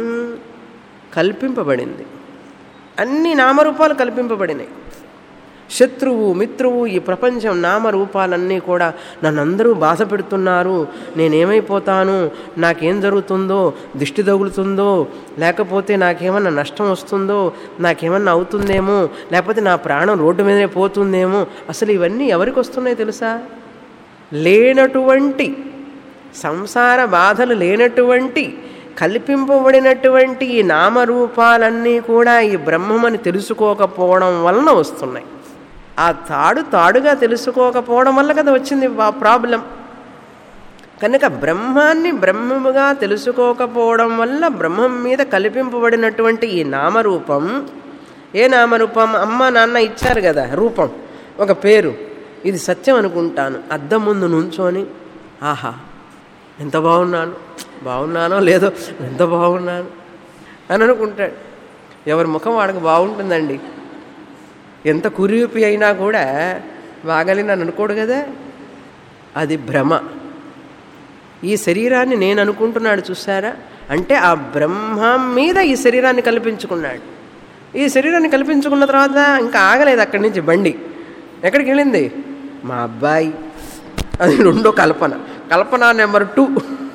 కల్పింపబడింది అన్ని నామరూపాలు కల్పింపబడినాయి శత్రువు మిత్రువు ఈ ప్రపంచం నామరూపాలన్నీ కూడా నన్ను అందరూ బాధ పెడుతున్నారు నేనేమైపోతాను నాకేం జరుగుతుందో దిష్టి తగులుతుందో లేకపోతే నాకేమన్నా నష్టం వస్తుందో నాకేమన్నా అవుతుందేమో లేకపోతే నా ప్రాణం రోడ్డు మీదనే పోతుందేమో అసలు ఇవన్నీ ఎవరికి వస్తున్నాయి తెలుసా లేనటువంటి సంసార బాధలు లేనటువంటి కల్పింపబడినటువంటి ఈ నామరూపాలన్నీ కూడా ఈ బ్రహ్మమని తెలుసుకోకపోవడం వలన వస్తున్నాయి ఆ తాడు తాడుగా తెలుసుకోకపోవడం వల్ల కదా వచ్చింది ఆ ప్రాబ్లం కనుక బ్రహ్మాన్ని బ్రహ్మముగా తెలుసుకోకపోవడం వల్ల బ్రహ్మం మీద కల్పింపబడినటువంటి ఈ నామరూపం ఏ నామరూపం అమ్మ నాన్న ఇచ్చారు కదా రూపం ఒక పేరు ఇది సత్యం అనుకుంటాను అద్దం ముందు నుంచొని ఆహా ఎంత బాగున్నాను బాగున్నానో లేదో ఎంత బాగున్నాను అని అనుకుంటాడు ఎవరి ముఖం వాడికి బాగుంటుందండి ఎంత కురిపి అయినా కూడా బాగాలి నన్ను అనుకోడు కదా అది భ్రమ ఈ శరీరాన్ని నేను అనుకుంటున్నాడు చూసారా అంటే ఆ బ్రహ్మం మీద ఈ శరీరాన్ని కల్పించుకున్నాడు ఈ శరీరాన్ని కల్పించుకున్న తర్వాత ఇంకా ఆగలేదు అక్కడి నుంచి బండి ఎక్కడికి వెళ్ళింది మా అబ్బాయి అది రెండో కల్పన కల్పన నెంబర్ టూ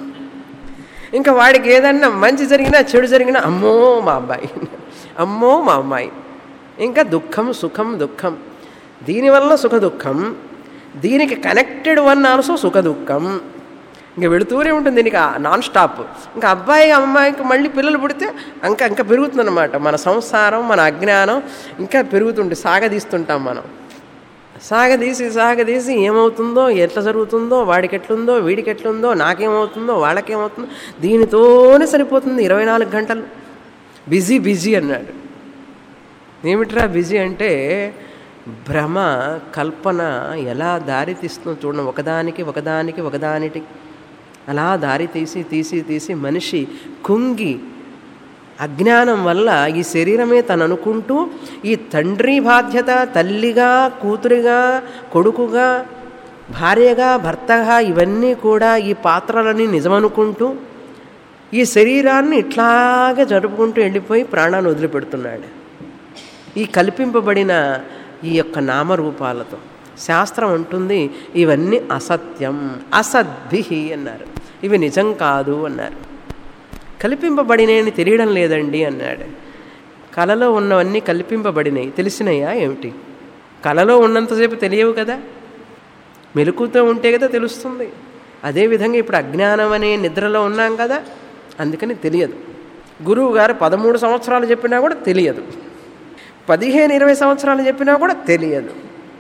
ఇంకా వాడికి ఏదన్నా మంచి జరిగినా చెడు జరిగినా అమ్మో మా అబ్బాయి అమ్మో మా అమ్మాయి ఇంకా దుఃఖం సుఖం దుఃఖం దీనివల్ల సుఖ దుఃఖం దీనికి కనెక్టెడ్ వన్ ఆల్సో సుఖ దుఃఖం ఇంకా వెళుతూనే ఉంటుంది దీనికి నాన్ స్టాప్ ఇంకా అబ్బాయి అమ్మాయికి మళ్ళీ పిల్లలు పుడితే ఇంకా ఇంకా పెరుగుతుందన్నమాట మన సంసారం మన అజ్ఞానం ఇంకా పెరుగుతుంటే సాగదీస్తుంటాం మనం సాగదీసి సాగదీసి ఏమవుతుందో ఎట్లా జరుగుతుందో వాడికి ఎట్లుందో వీడికి ఎట్లుందో నాకేమవుతుందో వాళ్ళకేమవుతుందో దీనితోనే సరిపోతుంది ఇరవై నాలుగు గంటలు బిజీ బిజీ అన్నాడు ఏమిట్రా బిజీ అంటే భ్రమ కల్పన ఎలా దారి తీస్తుందో చూడండి ఒకదానికి ఒకదానికి ఒకదానికి అలా దారి తీసి తీసి తీసి మనిషి కుంగి అజ్ఞానం వల్ల ఈ శరీరమే తను అనుకుంటూ ఈ తండ్రి బాధ్యత తల్లిగా కూతురిగా కొడుకుగా భార్యగా భర్తగా ఇవన్నీ కూడా ఈ పాత్రలని నిజమనుకుంటూ ఈ శరీరాన్ని ఇట్లాగే జరుపుకుంటూ వెళ్ళిపోయి ప్రాణాన్ని వదిలిపెడుతున్నాడు ఈ కల్పింపబడిన ఈ యొక్క నామరూపాలతో శాస్త్రం ఉంటుంది ఇవన్నీ అసత్యం అసద్భి అన్నారు ఇవి నిజం కాదు అన్నారు కల్పింపబడినని తెలియడం లేదండి అన్నాడు కళలో ఉన్నవన్నీ కల్పింపబడినాయి తెలిసినాయా ఏమిటి కళలో ఉన్నంతసేపు తెలియవు కదా మెలుకుతూ ఉంటే కదా తెలుస్తుంది అదేవిధంగా ఇప్పుడు అజ్ఞానం అనే నిద్రలో ఉన్నాం కదా అందుకని తెలియదు గురువు గారు పదమూడు సంవత్సరాలు చెప్పినా కూడా తెలియదు పదిహేను ఇరవై సంవత్సరాలు చెప్పినా కూడా తెలియదు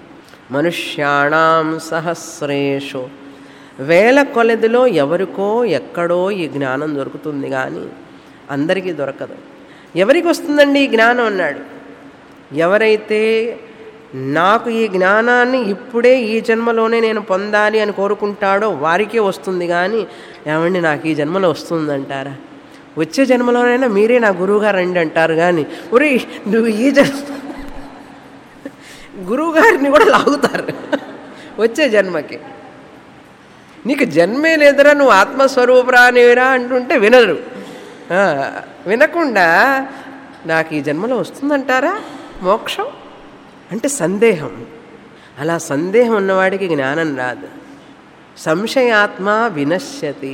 మనుష్యాణం సహస్రేషు వేల కొలదిలో ఎవరికో ఎక్కడో ఈ జ్ఞానం దొరుకుతుంది కానీ అందరికీ దొరకదు ఎవరికి వస్తుందండి ఈ జ్ఞానం అన్నాడు ఎవరైతే నాకు ఈ జ్ఞానాన్ని ఇప్పుడే ఈ జన్మలోనే నేను పొందాలి అని కోరుకుంటాడో వారికే వస్తుంది కానీ ఏమండి నాకు ఈ జన్మలో వస్తుందంటారా వచ్చే జన్మలోనైనా మీరే నా గురువుగారు రండి అంటారు కానీ ఒరే నువ్వు ఈ జన్మ గురువుగారిని కూడా లాగుతారు వచ్చే జన్మకి నీకు జన్మే లేదురా నువ్వు ఆత్మస్వరూపురా అనేరా అంటుంటే వినరు ఆ, వినకుండా నాకు ఈ జన్మలో వస్తుందంటారా మోక్షం అంటే సందేహం అలా సందేహం ఉన్నవాడికి జ్ఞానం రాదు సంశయాత్మ వినశ్యతి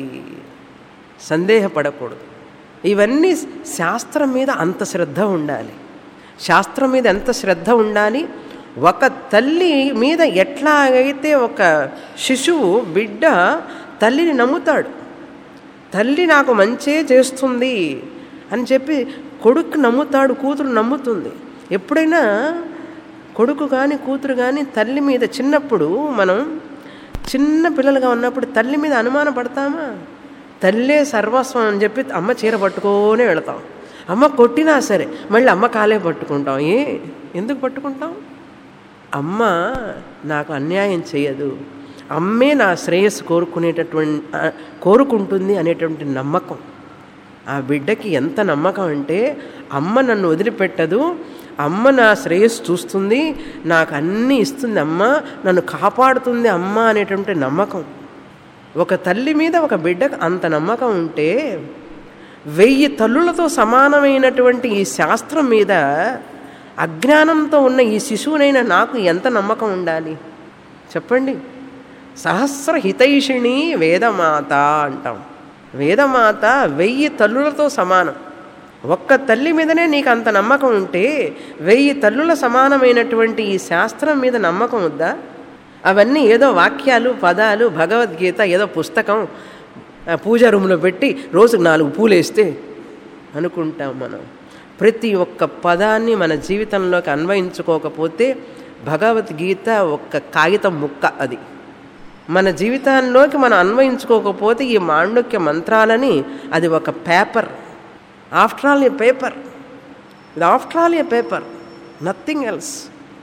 సందేహపడకూడదు ఇవన్నీ శాస్త్రం మీద అంత శ్రద్ధ ఉండాలి శాస్త్రం మీద ఎంత శ్రద్ధ ఉండాలి ఒక తల్లి మీద ఎట్లాగైతే ఒక శిశువు బిడ్డ తల్లిని నమ్ముతాడు తల్లి నాకు మంచే చేస్తుంది అని చెప్పి కొడుకు నమ్ముతాడు కూతురు నమ్ముతుంది ఎప్పుడైనా కొడుకు కానీ కూతురు కానీ తల్లి మీద చిన్నప్పుడు మనం చిన్న పిల్లలుగా ఉన్నప్పుడు తల్లి మీద అనుమానం పడతామా తల్లే సర్వస్వం అని చెప్పి అమ్మ చీర పట్టుకోనే వెళతాం అమ్మ కొట్టినా సరే మళ్ళీ అమ్మ కాలే పట్టుకుంటాం ఏ ఎందుకు పట్టుకుంటాం అమ్మ నాకు అన్యాయం చేయదు అమ్మే నా శ్రేయస్సు కోరుకునేటటువంటి ఆ, కోరుకుంటుంది అనేటువంటి నమ్మకం ఆ బిడ్డకి ఎంత నమ్మకం అంటే అమ్మ నన్ను వదిలిపెట్టదు అమ్మ నా శ్రేయస్సు చూస్తుంది నాకు అన్నీ ఇస్తుంది అమ్మ నన్ను కాపాడుతుంది అమ్మ అనేటువంటి నమ్మకం ఒక తల్లి మీద ఒక బిడ్డకు అంత నమ్మకం ఉంటే వెయ్యి తల్లులతో సమానమైనటువంటి ఈ శాస్త్రం మీద అజ్ఞానంతో ఉన్న ఈ శిశువునైనా నాకు ఎంత నమ్మకం ఉండాలి చెప్పండి సహస్ర హితైషిణి వేదమాత అంటాం వేదమాత వెయ్యి తల్లులతో సమానం ఒక్క తల్లి మీదనే నీకు అంత నమ్మకం ఉంటే వెయ్యి తల్లుల సమానమైనటువంటి ఈ శాస్త్రం మీద నమ్మకం వద్దా అవన్నీ ఏదో వాక్యాలు పదాలు భగవద్గీత ఏదో పుస్తకం ఆ, పూజా రూమ్లో పెట్టి రోజుకు నాలుగు పూలు వేస్తే అనుకుంటాం మనం ప్రతి ఒక్క పదాన్ని మన జీవితంలోకి అన్వయించుకోకపోతే భగవద్గీత ఒక్క కాగితం ముక్క అది మన జీవితాల్లోకి మనం అన్వయించుకోకపోతే ఈ మాండుక్య మంత్రాలని అది ఒక paper after all a paper ఇది after all a paper nothing else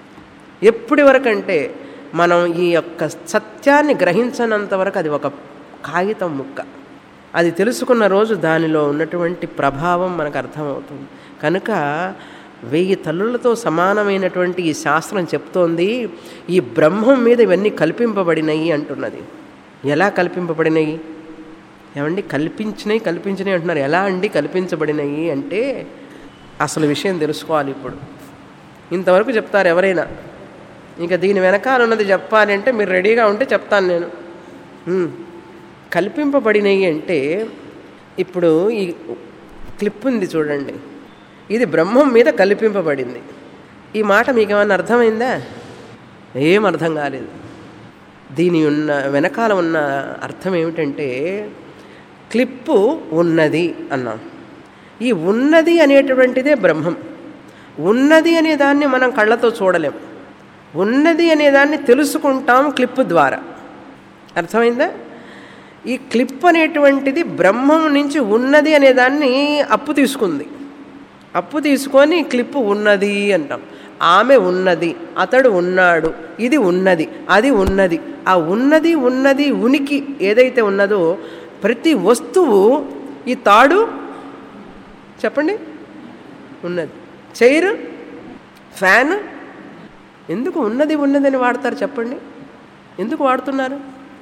ఎప్పటి వరకు అంటే మనం ఈ యొక్క సత్యాన్ని గ్రహించనంత వరకు అది ఒక కాగితం ముక్క అది తెలుసుకున్న రోజు దానిలో ఉన్నటువంటి ప్రభావం మనకు అర్థమవుతుంది కనుక వెయ్యి తల్లులతో సమానమైనటువంటి ఈ శాస్త్రం చెప్తోంది ఈ బ్రహ్మం మీద ఇవన్నీ కల్పింపబడినవి అంటున్నది ఎలా కల్పింపబడినవి ఏమండి కల్పించినవి కల్పించినవి అంటున్నారు ఎలా అండి కల్పించబడినవి అంటే అసలు విషయం తెలుసుకోవాలి ఇప్పుడు ఇంతవరకు చెప్తారు ఎవరైనా ఇంకా దీని వెనకాల ఉన్నది చెప్పాలి అంటే మీరు రెడీగా ఉంటే చెప్తాను నేను ఉమ్. కల్పింపబడినవి అంటే ఇప్పుడు ఈ క్లిప్ ఉంది చూడండి ఇది బ్రహ్మం మీద కల్పింపబడింది ఈ మాట మీకు ఏమన్నా అర్థమైందా ఏం అర్థం కాలేదు దీని ఉన్న వెనకాల ఉన్న అర్థం ఏమిటంటే క్లిప్పు ఉన్నది అన్నాం ఈ ఉన్నది అనేటువంటిదే బ్రహ్మం ఉన్నది అనే దాన్ని మనం కళ్ళతో చూడలేం ఉన్నది అనే దాన్ని తెలుసుకుంటాం క్లిప్ ద్వారా అర్థమైందా ఈ క్లిప్ అనేటువంటిది బ్రహ్మం నుంచి ఉన్నది అనే దాన్ని అప్పు తీసుకుంది అప్పు తీసుకొని క్లిప్ ఉన్నది అంటాం ఆమె ఉన్నది అతడు ఉన్నాడు ఇది ఉన్నది అది ఉన్నది ఆ ఉన్నది ఉన్నది ఉనికి ఏదైతే ఉన్నదో ప్రతి వస్తువు ఈ తాడు చెప్పండి ఉన్నది చైర్ ఫ్యాన్ ఎందుకు ఉన్నది ఉన్నది అని వాడతారు చెప్పండి ఎందుకు వాడుతున్నారు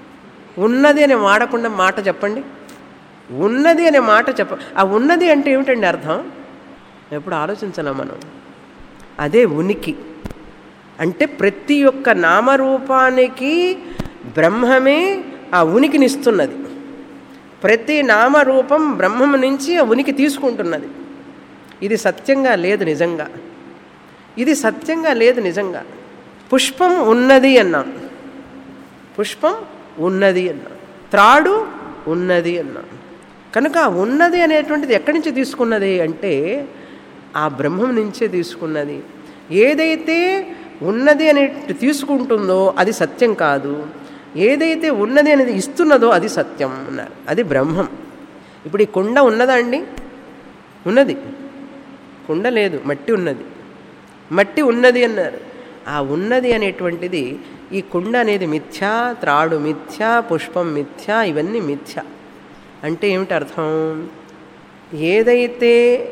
ఉన్నది అనే వాడకుండా మాట చెప్పండి ఉన్నది అనే మాట చెప్ప ఆ ఉన్నది అంటే ఏమిటండి అర్థం ఎప్పుడు ఆలోచించాలా మనం అదే ఉనికి అంటే ప్రతి ఒక్క నామరూపానికి బ్రహ్మమే ఆ ఉనికినిస్తున్నది ప్రతి నామరూపం బ్రహ్మం నుంచి ఆ ఉనికి తీసుకుంటున్నది ఇది సత్యంగా లేదు నిజంగా ఇది సత్యంగా లేదు నిజంగా పుష్పం ఉన్నది అన్నాం పుష్పం ఉన్నది అన్నాం త్రాడు ఉన్నది అన్నాం కనుక ఆ ఉన్నది అనేటువంటిది ఎక్కడి నుంచి తీసుకున్నది అంటే ఆ బ్రహ్మం నుంచే తీసుకున్నది ఏదైతే ఉన్నది అని తీసుకుంటుందో అది సత్యం కాదు ఏదైతే ఉన్నది అనేది ఇస్తున్నదో అది సత్యం అన్నారు అది బ్రహ్మం ఇప్పుడు ఈ కుండ ఉన్నదా అండి ఉన్నది కుండ లేదు మట్టి ఉన్నది మట్టి ఉన్నది అన్నారు ఆ ఉన్నది అనేటువంటిది ఈ కుండ అనేది మిథ్యా త్రాడు మిథ్యా పుష్పం మిథ్యా ఇవన్నీ మిథ్యా అంటే ఏమిటి అర్థం ఏదైతే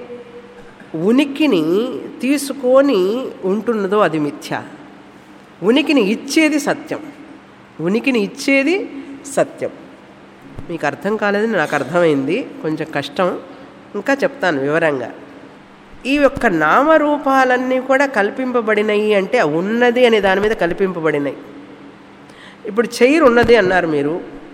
ఉనికిని తీసుకొని ఉంటున్నదో అది మిథ్య ఉనికిని ఇచ్చేది సత్యం ఉనికిని ఇచ్చేది సత్యం మీకు అర్థం కాలేదని నాకు అర్థమైంది కొంచెం కష్టం ఇంకా చెప్తాను వివరంగా ఈ యొక్క నామరూపాలన్నీ కూడా కల్పింపబడినాయి అంటే ఆ ఉన్నది అనే దాని మీద కల్పింపబడినాయి ఇప్పుడు చైర్ ఉన్నది అన్నారు మీరు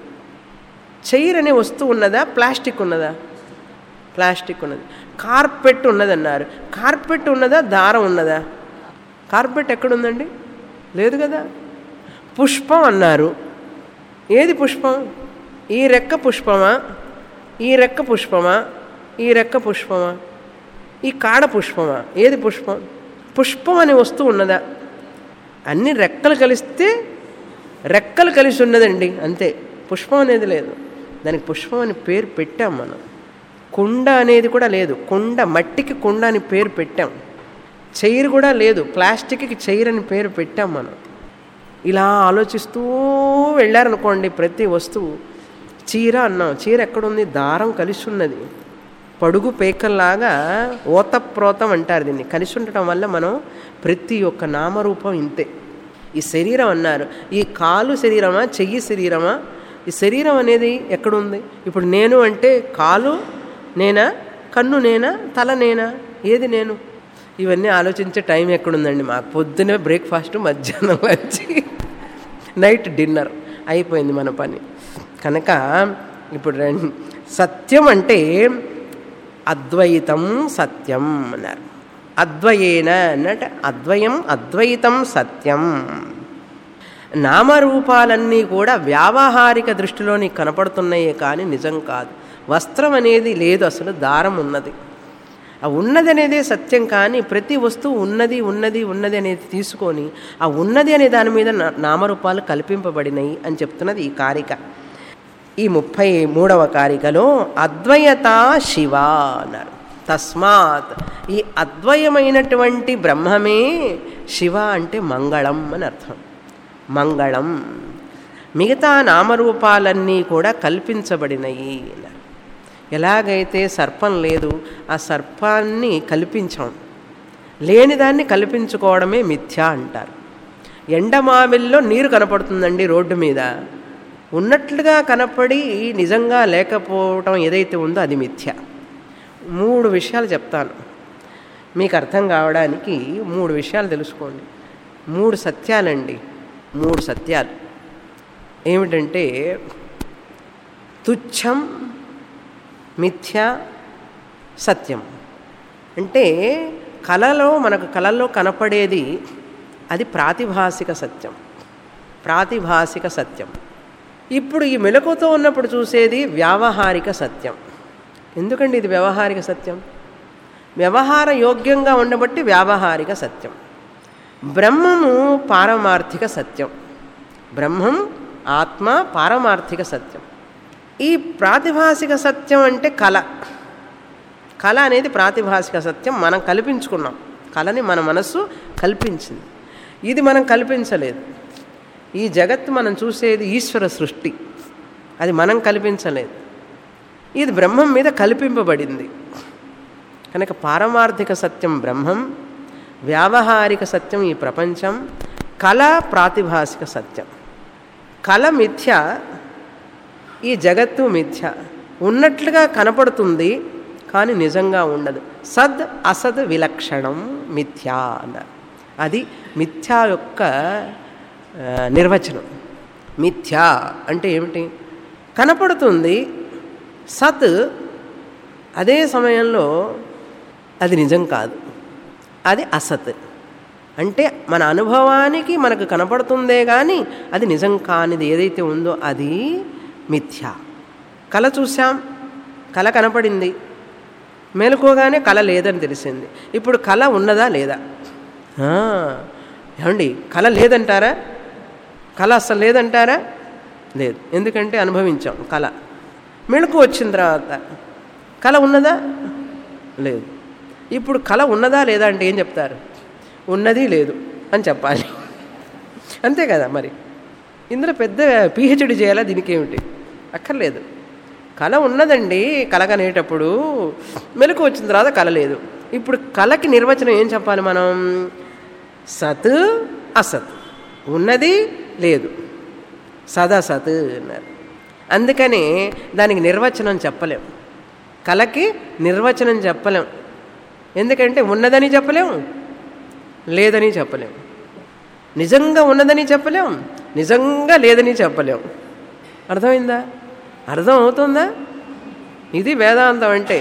చైర్ అనే వస్తువు ఉన్నదా ప్లాస్టిక్ ఉన్నదా ప్లాస్టిక్ ఉన్నది కార్పెట్ ఉన్నది అన్నారు కార్పెట్ ఉన్నదా దారం ఉన్నదా కార్పెట్ ఎక్కడుందండి లేదు కదా పుష్పం అన్నారు ఏది పుష్పం ఈ రెక్క పుష్పమా ఈ రెక్క పుష్పమా ఈ రెక్క పుష్పమా ఈ కాడ పుష్పమా ఏది పుష్పం పుష్పం అనే వస్తువు ఉన్నదా అన్ని రెక్కలు కలిస్తే రెక్కలు కలిసి ఉన్నదండి అంతే పుష్పం అనేది లేదు దానికి పుష్పం అని పేరు పెట్టాం మనం కుండ అనేది కూడా లేదు కుండ మట్టికి కుండ అని పేరు పెట్టాం చైర్ కూడా లేదు ప్లాస్టిక్కి చైర్ అని పేరు పెట్టాం మనం ఇలా ఆలోచిస్తూ వెళ్ళారనుకోండి ప్రతి వస్తువు చీర అన్నాం చీర ఎక్కడుంది దారం కలిసి ఉన్నది పడుగు పేకల్లాగా ఓతప్రోతం అంటారు దీన్ని కలిసి ఉండటం వల్ల మనం ప్రతి ఒక్క నామరూపం ఇంతే ఈ శరీరం అన్నారు ఈ కాలు శరీరమా చెయ్యి శరీరమా ఈ శరీరం అనేది ఎక్కడుంది ఇప్పుడు నేను అంటే కాలు నేనా కన్ను నేనా తల నేనా ఏది నేను ఇవన్నీ ఆలోచించే టైం ఎక్కడుందండి మాకు పొద్దునే బ్రేక్ఫాస్ట్ మధ్యాహ్నం వచ్చి నైట్ డిన్నర్ అయిపోయింది మన పని కనుక ఇప్పుడు రం- సత్యం అంటే అద్వైతం సత్యం అన్నారు అద్వయేన అన్నట్టు అద్వయం అద్వైతం సత్యం నామరూపాలన్నీ కూడా వ్యావహారిక దృష్టిలో నీకు కనపడుతున్నాయే కానీ నిజం కాదు వస్త్రం అనేది లేదు అసలు దారం ఉన్నది ఆ ఉన్నది అనేదే సత్యం కానీ ప్రతి వస్తువు ఉన్నది ఉన్నది ఉన్నది అనేది తీసుకొని ఆ ఉన్నది అనే దాని మీద నా- నామరూపాలు కల్పింపబడినాయి అని చెప్తున్నది ఈ కారిక ఈ ముప్పై మూడవ కారికలో అద్వయత శివ అన్నారు తస్మాత్ ఈ అద్వయమైనటువంటి బ్రహ్మమే శివ అంటే మంగళం అని అర్థం మంగళం మిగతా నామరూపాలన్నీ కూడా కల్పించబడినయి అన్నారు ఎలాగైతే సర్పం లేదు ఆ సర్పాన్ని కల్పించాం లేనిదాన్ని కల్పించుకోవడమే మిథ్య అంటారు ఎండమావిల్లో నీరు కనపడుతుందండి రోడ్డు మీద ఉన్నట్లుగా కనపడి నిజంగా లేకపోవటం ఏదైతే ఉందో అది మిథ్య మూడు విషయాలు చెప్తాను మీకు అర్థం కావడానికి మూడు విషయాలు తెలుసుకోండి మూడు సత్యాలండి మూడు సత్యాలు ఏమిటంటే తుచ్చం మిథ్య సత్యం అంటే కళలో మనకు కళల్లో కనపడేది అది ప్రాతిభాసిక సత్యం ప్రాతిభాసిక సత్యం ఇప్పుడు ఈ మెలకుతో ఉన్నప్పుడు చూసేది వ్యావహారిక సత్యం ఎందుకండి ఇది వ్యవహారిక సత్యం వ్యవహార యోగ్యంగా ఉండబట్టి వ్యావహారిక సత్యం బ్రహ్మము పారమార్థిక సత్యం బ్రహ్మం ఆత్మ పారమార్థిక సత్యం ఈ ప్రాతిభాసిక సత్యం అంటే కళ కళ అనేది ప్రాతిభాసిక సత్యం మనం కల్పించుకున్నాం కళని మన మనస్సు కల్పించింది ఇది మనం కల్పించలేదు ఈ జగత్తు మనం చూసేది ఈశ్వర సృష్టి అది మనం కల్పించలేదు ఇది బ్రహ్మం మీద కల్పింపబడింది కనుక పారమార్థిక సత్యం బ్రహ్మం వ్యావహారిక సత్యం ఈ ప్రపంచం కళ ప్రాతిభాసిక సత్యం కళ మిథ్య ఈ జగత్తు మిథ్య ఉన్నట్లుగా కనపడుతుంది కానీ నిజంగా ఉండదు సద్ అసద్ విలక్షణం మిథ్యా అన్నారు అది మిథ్యా యొక్క ఆ, నిర్వచనం మిథ్యా అంటే ఏమిటి కనపడుతుంది సత్ అదే సమయంలో అది నిజం కాదు అది అసత్ అంటే మన అనుభవానికి మనకు కనపడుతుందే కానీ అది నిజం కానిది ఏదైతే ఉందో అది మిథ్య కళ చూసాం కళ కనపడింది మేలుకోగానే కళ లేదని తెలిసింది ఇప్పుడు కళ ఉన్నదా లేదా ఆ, ఏమండి కళ లేదంటారా కళ అసలు లేదంటారా లేదు ఎందుకంటే అనుభవించాం కళ మెళుకు వచ్చిన తర్వాత కళ ఉన్నదా లేదు ఇప్పుడు కళ ఉన్నదా లేదా అంటే ఏం చెప్తారు ఉన్నది లేదు అని చెప్పాలి అంతే కదా మరి ఇందులో పెద్ద పిహెచ్డి చేయాలా దీనికి ఏమిటి అక్కర్లేదు కళ ఉన్నదండి కళ కనేటప్పుడు మెలకు వచ్చిన తర్వాత కళ లేదు ఇప్పుడు కళకి నిర్వచనం ఏం చెప్పాలి మనం సత్ అసత్ ఉన్నది లేదు సదసత్ అన్నారు అందుకని దానికి నిర్వచనం చెప్పలేం కళకి నిర్వచనం చెప్పలేం ఎందుకంటే ఉన్నదని చెప్పలేం లేదని చెప్పలేం నిజంగా ఉన్నదని చెప్పలేం నిజంగా లేదని చెప్పలేం అర్థమైందా అర్థం అవుతుందా ఇది వేదాంతం అంటే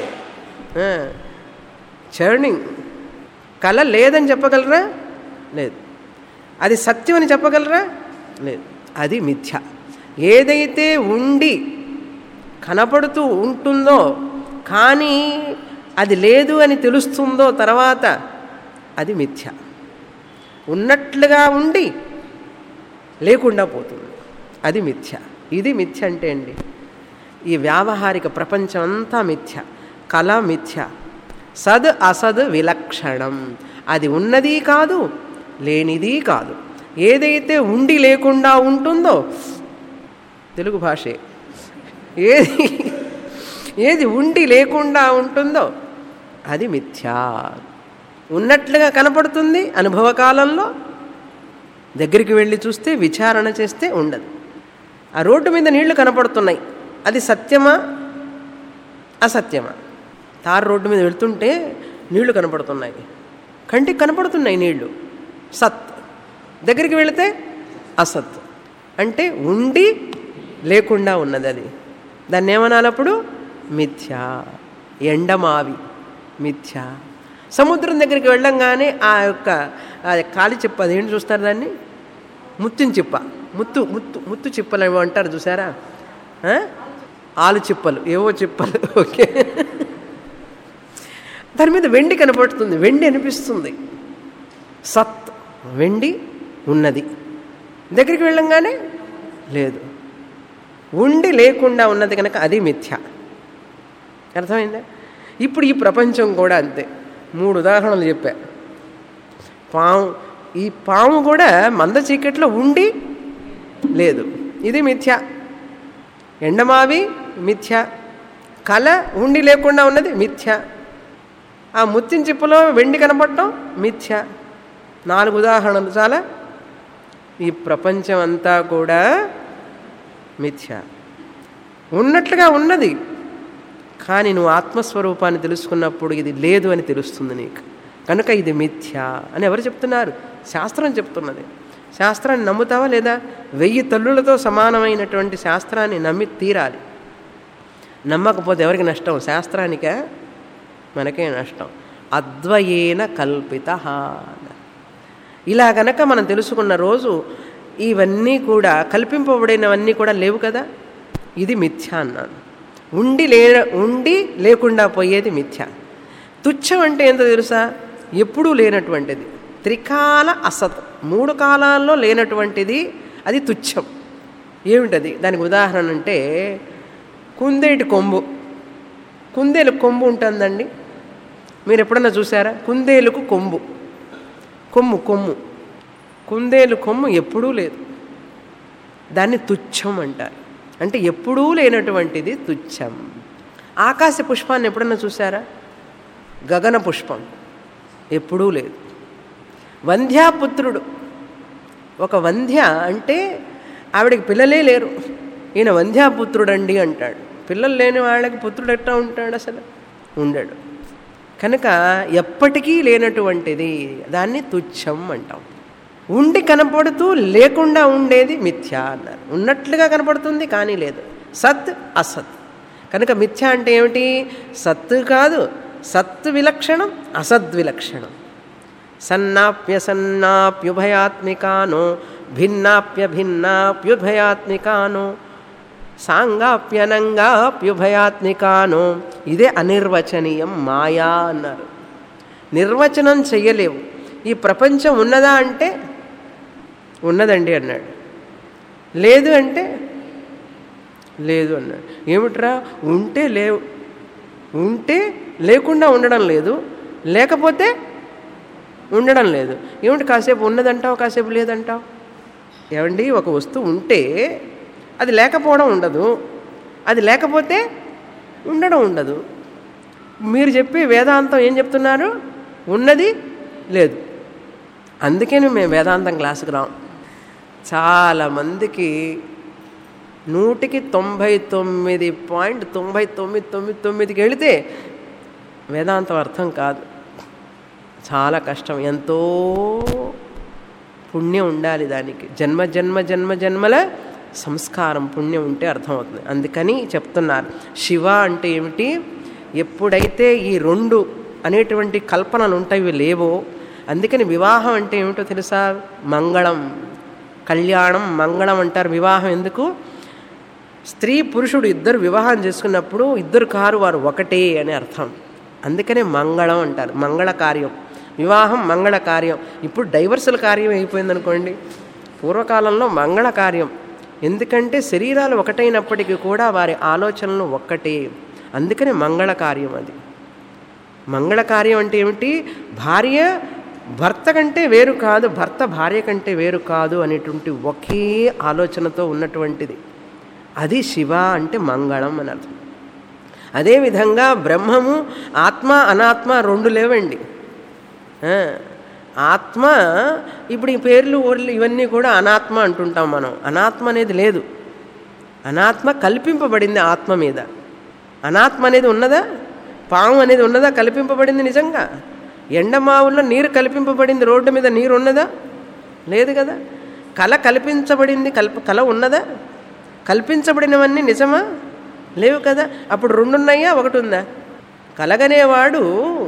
చర్నింగ్ కళ లేదని చెప్పగలరా లేదు అది సత్యం అని చెప్పగలరా లేదు అది మిథ్య ఏదైతే ఉండి కనపడుతూ ఉంటుందో కానీ అది లేదు అని తెలుస్తుందో తర్వాత అది మిథ్య ఉన్నట్లుగా ఉండి లేకుండా పోతుంది అది మిథ్య ఇది మిథ్య అంటే అండి ఈ వ్యావహారిక ప్రపంచం అంతా మిథ్య కళ మిథ్య సద్ అసద్ విలక్షణం అది ఉన్నది కాదు లేనిది కాదు ఏదైతే ఉండి లేకుండా ఉంటుందో తెలుగు భాషే ఏది ఏది ఉండి లేకుండా ఉంటుందో అది మిథ్యా ఉన్నట్లుగా కనపడుతుంది అనుభవకాలంలో దగ్గరికి వెళ్ళి చూస్తే విచారణ చేస్తే ఉండదు ఆ రోడ్డు మీద నీళ్లు కనపడుతున్నాయి అది సత్యమా అసత్యమా తారు రోడ్డు మీద వెళ్తుంటే నీళ్లు కనపడుతున్నాయి కంటికి కనపడుతున్నాయి నీళ్లు సత్ దగ్గరికి వెళితే అసత్ అంటే ఉండి లేకుండా ఉన్నది అది దాన్ని ఏమనాలప్పుడు మిథ్యా ఎండమావి మిథ్యా సముద్రం దగ్గరికి వెళ్ళంగానే ఆ యొక్క ఆ కాలి చిప్ప అదేంటి చూస్తారు దాన్ని ముత్తిన చిప్ప ముత్తు ముత్తు ముత్తు చిప్పలు ఏమో అంటారు చూసారా ఆ? ఆలు చిప్పలు ఏవో చిప్పలు ఓకే దాని మీద వెండి కనపడుతుంది వెండి అనిపిస్తుంది సత్ వెండి ఉన్నది దగ్గరికి వెళ్ళంగానే లేదు ఉండి లేకుండా ఉన్నది కనుక అది మిథ్య అర్థమైందా ఇప్పుడు ఈ ప్రపంచం కూడా అంతే మూడు ఉదాహరణలు చెప్పా పాము ఈ పాము కూడా మంద చీకట్లో ఉండి లేదు ఇది మిథ్య ఎండమావి మిథ్య కళ ఉండి లేకుండా ఉన్నది మిథ్య ఆ ముత్యం చిప్పులో వెండి కనపడటం మిథ్య నాలుగు ఉదాహరణలు చాలా ఈ ప్రపంచం అంతా కూడా మిథ్య ఉన్నట్లుగా ఉన్నది కానీ నువ్వు ఆత్మస్వరూపాన్ని తెలుసుకున్నప్పుడు ఇది లేదు అని తెలుస్తుంది నీకు కనుక ఇది మిథ్య అని ఎవరు చెప్తున్నారు శాస్త్రం చెప్తున్నది శాస్త్రాన్ని నమ్ముతావా లేదా వెయ్యి తల్లులతో సమానమైనటువంటి శాస్త్రాన్ని నమ్మి తీరాలి నమ్మకపోతే ఎవరికి నష్టం శాస్త్రానికే మనకే నష్టం అద్వయేన కల్పిత ఇలా గనక మనం తెలుసుకున్న రోజు ఇవన్నీ కూడా కల్పింపబడినవన్నీ కూడా లేవు కదా ఇది మిథ్య అన్నాను ఉండి లే ఉండి లేకుండా పోయేది మిథ్య తుచ్చం అంటే ఏంటో తెలుసా ఎప్పుడూ లేనటువంటిది త్రికాల అసత్ మూడు కాలాల్లో లేనటువంటిది అది తుచ్చం ఏమిటది దానికి ఉదాహరణ అంటే కుందేటి కొమ్ము కుందేలు కొమ్ము ఉంటుందండి మీరు ఎప్పుడన్నా చూసారా కుందేలుకు కొమ్ము కొమ్ము కొమ్ము కుందేలు కొమ్ము ఎప్పుడూ లేదు దాన్ని తుచ్చం అంటారు అంటే ఎప్పుడూ లేనటువంటిది తుచ్చం ఆకాశ పుష్పాన్ని ఎప్పుడన్నా చూసారా గగన పుష్పం ఎప్పుడూ లేదు వంధ్యాపుత్రుడు ఒక వంధ్య అంటే ఆవిడకి పిల్లలే లేరు ఈయన వంధ్యాపుత్రుడండి అంటాడు పిల్లలు లేని వాళ్ళకి పుత్రుడు ఎట్లా ఉంటాడు అసలు ఉండడు కనుక ఎప్పటికీ లేనటువంటిది దాన్ని తుచ్చం అంటాం ఉండి కనపడుతూ లేకుండా ఉండేది మిథ్య అన్నారు ఉన్నట్లుగా కనపడుతుంది కానీ లేదు సత్ అసత్ కనుక మిథ్య అంటే ఏమిటి సత్ కాదు సత్ విలక్షణం అసద్విలక్షణం సన్నాప్య సన్నాప్యుభయాత్మికానో భిన్నాప్య భిన్నాప్యుభయాత్మికానో సాంగాప్యనంగాప్యుభయాత్మికానో ఇదే అనిర్వచనీయం మాయా అన్నారు నిర్వచనం చెయ్యలేవు ఈ ప్రపంచం ఉన్నదా అంటే ఉన్నదండి అన్నాడు లేదు అంటే లేదు అన్నాడు ఏమిట్రా ఉంటే లేవు ఉంటే లేకుండా ఉండడం లేదు లేకపోతే ఉండడం లేదు ఏమిటి కాసేపు ఉన్నదంటావు కాసేపు లేదంటావు ఏమండి ఒక వస్తువు ఉంటే అది లేకపోవడం ఉండదు అది లేకపోతే ఉండడం ఉండదు మీరు చెప్పి వేదాంతం ఏం చెప్తున్నారు ఉన్నది లేదు అందుకని మేము వేదాంతం క్లాసుకు రాం చాలామందికి నూటికి తొంభై తొమ్మిది పాయింట్ తొంభై తొమ్మిది తొమ్మిది తొమ్మిదికి వెళితే వేదాంతం అర్థం కాదు చాలా కష్టం ఎంతో పుణ్యం ఉండాలి దానికి జన్మ జన్మ జన్మ జన్మల సంస్కారం పుణ్యం ఉంటే అర్థమవుతుంది అందుకని చెప్తున్నారు శివ అంటే ఏమిటి ఎప్పుడైతే ఈ రెండు అనేటువంటి కల్పనలు ఉంటాయి లేవో అందుకని వివాహం అంటే ఏమిటో తెలుసా మంగళం కళ్యాణం మంగళం అంటారు వివాహం ఎందుకు స్త్రీ పురుషుడు ఇద్దరు వివాహం చేసుకున్నప్పుడు ఇద్దరు కారు వారు ఒకటే అని అర్థం అందుకనే మంగళం అంటారు మంగళ కార్యం వివాహం మంగళ కార్యం ఇప్పుడు డైవర్సల్ కార్యం అయిపోయింది అనుకోండి పూర్వకాలంలో మంగళ కార్యం ఎందుకంటే శరీరాలు ఒకటైనప్పటికీ కూడా వారి ఆలోచనలు ఒక్కటే అందుకని మంగళ కార్యం అది మంగళ కార్యం అంటే ఏమిటి భార్య భర్త కంటే వేరు కాదు భర్త భార్య కంటే వేరు కాదు అనేటువంటి ఒకే ఆలోచనతో ఉన్నటువంటిది అది శివ అంటే మంగళం అని అర్థం అదేవిధంగా బ్రహ్మము ఆత్మ అనాత్మ రెండు లేవండి ఆ, ఆత్మ ఇప్పుడు ఈ పేర్లు ఊర్లు ఇవన్నీ కూడా అనాత్మ అంటుంటాం మనం అనాత్మ అనేది లేదు అనాత్మ కల్పింపబడింది ఆత్మ మీద అనాత్మ అనేది ఉన్నదా పాము అనేది ఉన్నదా కల్పింపబడింది నిజంగా ఎండమావుల్లో నీరు కల్పింపబడింది రోడ్డు మీద నీరు ఉన్నదా లేదు కదా కళ కల్పించబడింది కల్ప కళ ఉన్నదా కల్పించబడినవన్నీ నిజమా లేవు కదా అప్పుడు రెండున్నాయా ఒకటి ఉందా కలగనేవాడు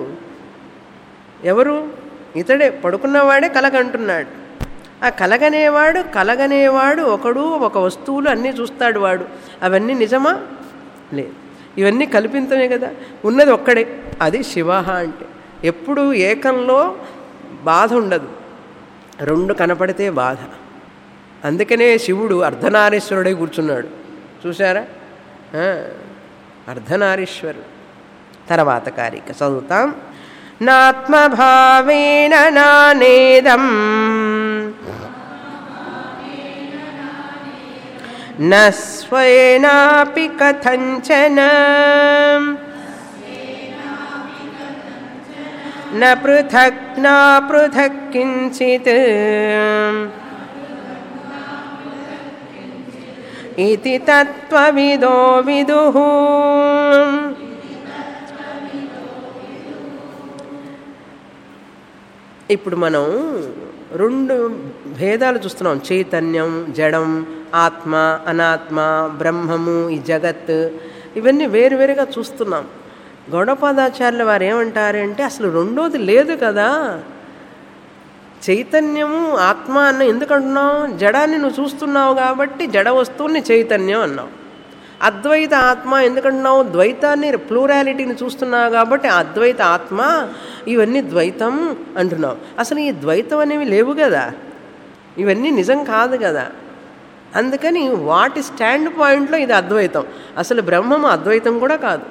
ఎవరు ఇతడే పడుకున్నవాడే కలగంటున్నాడు ఆ కలగనేవాడు కలగనేవాడు ఒకడు ఒక వస్తువులు అన్నీ చూస్తాడు వాడు అవన్నీ నిజమా లేదు ఇవన్నీ కల్పించమే కదా ఉన్నది ఒక్కడే అది శివ అంటే ఎప్పుడు ఏకంలో బాధ ఉండదు రెండు కనపడితే బాధ అందుకనే శివుడు అర్ధనారీశ్వరుడై కూర్చున్నాడు చూసారా ఆ, అర్ధనారీశ్వరుడు తర్వాత కారిక చదువుతాం నాత్మభావేన నానేదం न स्वेनापि कथञ्चन न पृथक् न पृथक् किञ्चित् इति तत्त्वविदो विदुः ఇప్పుడు మనం రెండు భేదాలు చూస్తున్నాం చైతన్యం జడం ఆత్మ అనాత్మ బ్రహ్మము ఈ జగత్ ఇవన్నీ వేరువేరుగా చూస్తున్నాం గౌడపాదాచార్యుల వారు ఏమంటారంటే అసలు రెండోది లేదు కదా చైతన్యము ఆత్మ అన్న ఎందుకు అంటున్నావు జడాన్ని నువ్వు చూస్తున్నావు కాబట్టి జడ వస్తువుని చైతన్యం అన్నావు అద్వైత ఆత్మ ఎందుకంటున్నావు ద్వైతాన్ని ప్లూరాలిటీని చూస్తున్నావు కాబట్టి ఆ అద్వైత ఆత్మ ఇవన్నీ ద్వైతం అంటున్నావు అసలు ఈ ద్వైతం అనేవి లేవు కదా ఇవన్నీ నిజం కాదు కదా అందుకని వాటి స్టాండ్ పాయింట్లో ఇది అద్వైతం అసలు బ్రహ్మము అద్వైతం కూడా కాదు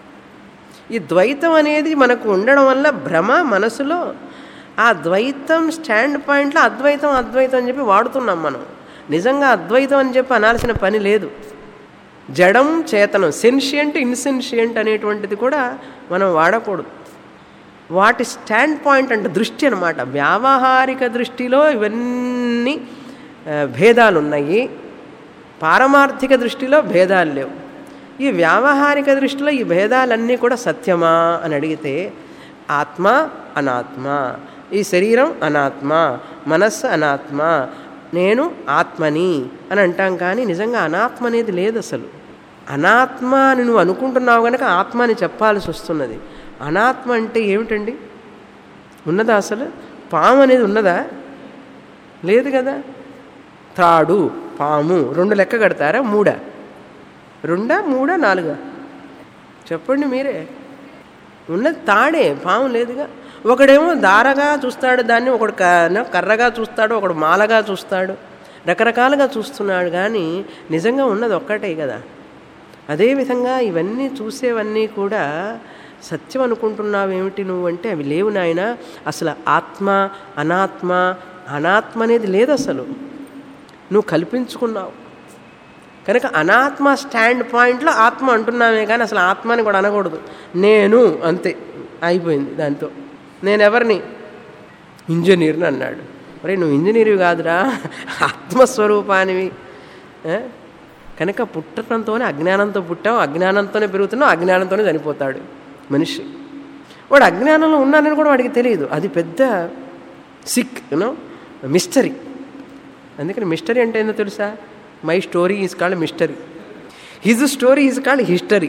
ఈ ద్వైతం అనేది మనకు ఉండడం వల్ల భ్రమ మనసులో ఆ ద్వైతం స్టాండ్ పాయింట్లో అద్వైతం అద్వైతం అని చెప్పి వాడుతున్నాం మనం నిజంగా అద్వైతం అని చెప్పి అనాల్సిన పని లేదు జడం చేతనం సెన్షియంట్ ఇన్సెన్షియంట్ అనేటువంటిది కూడా మనం వాడకూడదు వాటి స్టాండ్ పాయింట్ అంటే దృష్టి అనమాట వ్యావహారిక దృష్టిలో ఇవన్నీ ఆ, భేదాలు ఉన్నాయి పారమార్థిక దృష్టిలో భేదాలు లేవు ఈ వ్యావహారిక దృష్టిలో ఈ భేదాలన్నీ కూడా సత్యమా అని అడిగితే ఆత్మ అనాత్మ ఈ శరీరం అనాత్మ మనస్సు అనాత్మ నేను ఆత్మని అని అంటాం కానీ నిజంగా అనాత్మ అనేది లేదు అసలు అనాత్మ అని నువ్వు అనుకుంటున్నావు కనుక ఆత్మ అని చెప్పాల్సి వస్తున్నది అనాత్మ అంటే ఏమిటండి ఉన్నదా అసలు పాము అనేది ఉన్నదా లేదు కదా త్రాడు పాము రెండు లెక్క కడతారా మూడా రెండా మూడా నాలుగా చెప్పండి మీరే ఉన్నది తాడే పాము లేదుగా ఒకడేమో దారగా చూస్తాడు దాన్ని ఒకడు క- కర్రగా చూస్తాడు ఒకడు మాలగా చూస్తాడు రకరకాలుగా చూస్తున్నాడు కానీ నిజంగా ఉన్నది ఒక్కటే కదా అదేవిధంగా ఇవన్నీ చూసేవన్నీ కూడా సత్యం అనుకుంటున్నావేమిటి నువ్వు అంటే అవి లేవు నాయన అసలు ఆత్మ అనాత్మ అనాత్మ అనేది లేదు అసలు నువ్వు కల్పించుకున్నావు కనుక అనాత్మ స్టాండ్ పాయింట్లో ఆత్మ అంటున్నామే కానీ అసలు ఆత్మ అని కూడా అనకూడదు నేను అంతే అయిపోయింది దాంతో నేను ఎవరిని ఇంజనీర్ని అన్నాడు మరి నువ్వు ఇంజనీర్వి కాదురా ఆత్మస్వరూపానివి ఆ? కనుక పుట్టడంతోనే అజ్ఞానంతో పుట్టావు అజ్ఞానంతోనే పెరుగుతున్నావు అజ్ఞానంతోనే చనిపోతాడు మనిషి వాడు అజ్ఞానంలో ఉన్నానని కూడా వాడికి తెలియదు అది పెద్ద సిక్ యూనో మిస్టరీ అందుకని మిస్టరీ అంటే ఏందో తెలుసా my story is called mystery his story is called history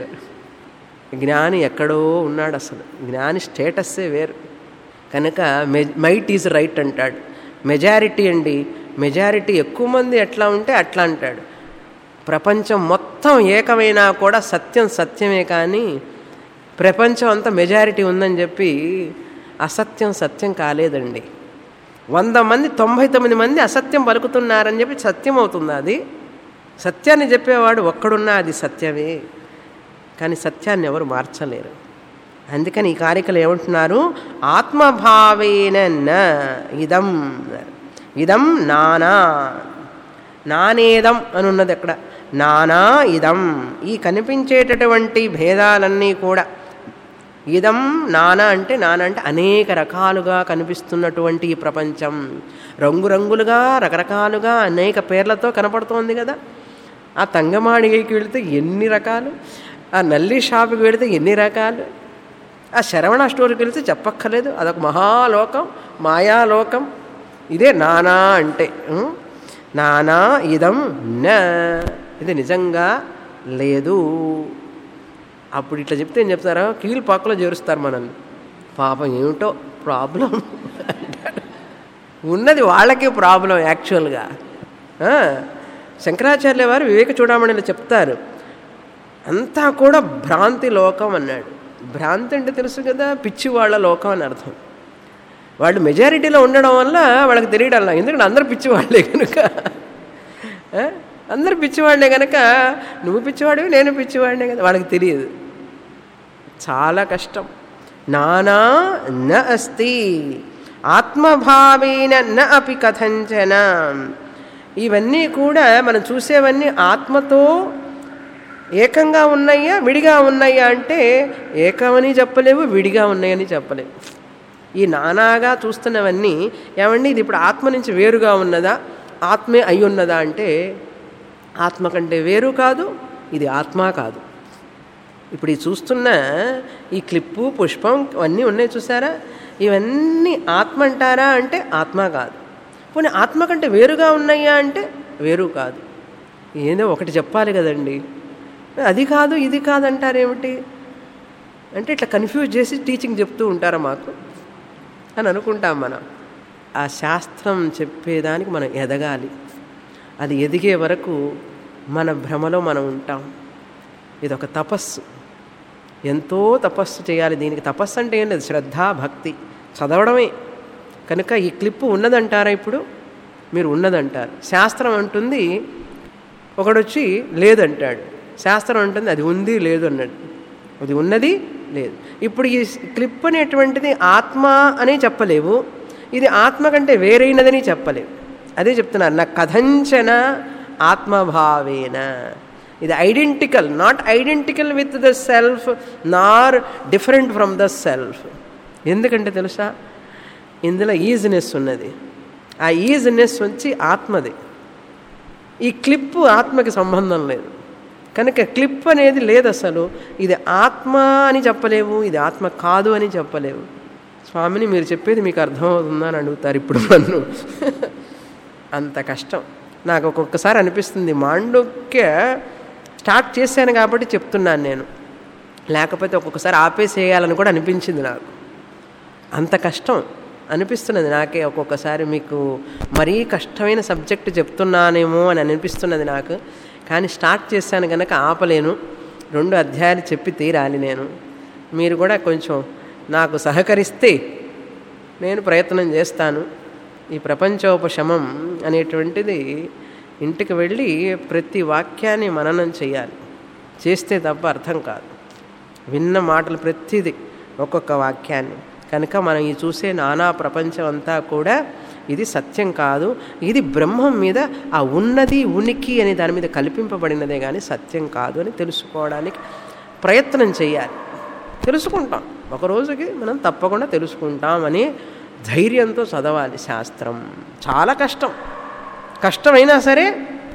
జ్ఞాని ఎక్కడో ఉన్నాడు అసలు జ్ఞాని స్టేటస్సే వేరు కనుక మె మైట్ ఈజ్ రైట్ అంటాడు మెజారిటీ అండి మెజారిటీ ఎక్కువ మంది ఎట్లా ఉంటే అట్లా అంటాడు ప్రపంచం మొత్తం ఏకమైనా కూడా సత్యం సత్యమే కానీ ప్రపంచం అంతా మెజారిటీ ఉందని చెప్పి అసత్యం సత్యం కాలేదండి వంద మంది తొంభై తొమ్మిది మంది అసత్యం పలుకుతున్నారని చెప్పి సత్యం అవుతుంది అది సత్యాన్ని చెప్పేవాడు ఒక్కడున్నా అది సత్యమే కానీ సత్యాన్ని ఎవరు మార్చలేరు అందుకని ఈ కారికలు ఏమంటున్నారు ఆత్మభావేన న ఇదం ఇదం నానా నానేదం అని ఉన్నది అక్కడ నానా ఇదం ఈ కనిపించేటటువంటి భేదాలన్నీ కూడా ఇదం నానా అంటే నానా అంటే అనేక రకాలుగా కనిపిస్తున్నటువంటి ఈ ప్రపంచం రంగురంగులుగా రకరకాలుగా అనేక పేర్లతో కనపడుతోంది కదా ఆ తంగమాడిగైకి వెళితే ఎన్ని రకాలు ఆ నల్లి షాపుకి వెళితే ఎన్ని రకాలు ఆ శరవణ స్టోర్కి వెళితే చెప్పక్కర్లేదు అదొక మహాలోకం మాయాలోకం ఇదే నానా అంటే ఉం? నానా ఇదం న ఇది నిజంగా లేదు అప్పుడు ఇట్లా చెప్తే ఏం చెప్తారా కీలు పాకలో చేరుస్తారు మనల్ని పాపం ఏమిటో ప్రాబ్లం ఉన్నది వాళ్ళకే ప్రాబ్లం యాక్చువల్గా ఆ, శంకరాచార్య వారు వివేక చూడమణిలో చెప్తారు అంతా కూడా భ్రాంతి లోకం అన్నాడు భ్రాంతి అంటే తెలుసు కదా పిచ్చి వాళ్ళ లోకం అని అర్థం వాళ్ళు మెజారిటీలో ఉండడం వల్ల వాళ్ళకి తెలియడం అలా ఎందుకంటే అందరు పిచ్చివాళ్లే కనుక ఆ? అందరు పిచ్చివాళ్లే కనుక నువ్వు పిచ్చివాడివి నేను పిచ్చివాడినే కదా వాళ్ళకి తెలియదు చాలా కష్టం నానా న అస్తి ఆత్మభావేన న అపి కథంచన ఇవన్నీ కూడా మనం చూసేవన్నీ ఆత్మతో ఏకంగా ఉన్నాయా విడిగా ఉన్నాయా అంటే ఏకమని చెప్పలేవు విడిగా ఉన్నాయని చెప్పలేవు ఈ నానాగా చూస్తున్నవన్నీ ఏమండి ఇది ఇప్పుడు ఆత్మ నుంచి వేరుగా ఉన్నదా ఆత్మే అయి ఉన్నదా అంటే ఆత్మ కంటే వేరు కాదు ఇది ఆత్మ కాదు ఇప్పుడు ఈ చూస్తున్న ఈ క్లిప్పు పుష్పం అన్నీ ఉన్నాయి చూసారా ఇవన్నీ ఆత్మ అంటారా అంటే ఆత్మ కాదు పోనీ ఆత్మ కంటే వేరుగా ఉన్నాయా అంటే వేరు కాదు ఏదో ఒకటి చెప్పాలి కదండి అది కాదు ఇది కాదు అంటారేమిటి అంటే ఇట్లా కన్ఫ్యూజ్ చేసి టీచింగ్ చెప్తూ ఉంటారా మాకు అని అనుకుంటాం మనం ఆ శాస్త్రం చెప్పేదానికి మనం ఎదగాలి అది ఎదిగే వరకు మన భ్రమలో మనం ఉంటాం ఇదొక తపస్సు ఎంతో తపస్సు చేయాలి దీనికి తపస్సు అంటే ఏం లేదు శ్రద్ధ భక్తి చదవడమే కనుక ఈ క్లిప్పు ఉన్నదంటారా ఇప్పుడు మీరు ఉన్నదంటారు శాస్త్రం అంటుంది ఒకడొచ్చి లేదంటాడు శాస్త్రం అంటుంది అది ఉంది లేదు అన్నాడు అది ఉన్నది లేదు ఇప్పుడు ఈ క్లిప్ అనేటువంటిది ఆత్మ అని చెప్పలేవు ఇది ఆత్మ కంటే వేరైనదని చెప్పలేవు అదే చెప్తున్నారు నా కథంచన ఆత్మభావేన ఇది identical not identical with the self nor different from the self ఎందుకంటే తెలుసా ఇందులో ఈజినెస్ ఉన్నది ఆ ఈజినెస్ వచ్చి ఆత్మది ఈ క్లిప్ ఆత్మకి సంబంధం లేదు కనుక క్లిప్ అనేది లేదు అసలు ఇది ఆత్మ అని చెప్పలేవు ఇది ఆత్మ కాదు అని చెప్పలేవు స్వామిని మీరు చెప్పేది మీకు అర్థమవుతుందా అని అడుగుతారు ఇప్పుడు నన్ను అంత కష్టం నాకు ఒక్కొక్కసారి అనిపిస్తుంది మాండుక్య స్టార్ట్ చేశాను కాబట్టి చెప్తున్నాను నేను లేకపోతే ఒక్కొక్కసారి ఆపేసేయాలని కూడా అనిపించింది నాకు అంత కష్టం అనిపిస్తున్నది నాకే ఒక్కొక్కసారి మీకు మరీ కష్టమైన సబ్జెక్టు చెప్తున్నానేమో అని అనిపిస్తున్నది నాకు కానీ స్టార్ట్ చేశాను కనుక ఆపలేను రెండు అధ్యాయాలు చెప్పి తీరాలి నేను మీరు కూడా కొంచెం నాకు సహకరిస్తే నేను ప్రయత్నం చేస్తాను ఈ ప్రపంచోపశమం అనేటువంటిది ఇంటికి వెళ్ళి ప్రతి వాక్యాన్ని మననం చేయాలి చేస్తే తప్ప అర్థం కాదు విన్న మాటలు ప్రతిదీ ఒక్కొక్క వాక్యాన్ని కనుక మనం ఈ చూసే నానా ప్రపంచం అంతా కూడా ఇది సత్యం కాదు ఇది బ్రహ్మం మీద ఆ ఉన్నది ఉనికి అనే దాని మీద కల్పింపబడినదే కానీ సత్యం కాదు అని తెలుసుకోవడానికి ప్రయత్నం చేయాలి తెలుసుకుంటాం ఒక రోజుకి మనం తప్పకుండా తెలుసుకుంటామని ధైర్యంతో చదవాలి శాస్త్రం చాలా కష్టం కష్టమైనా సరే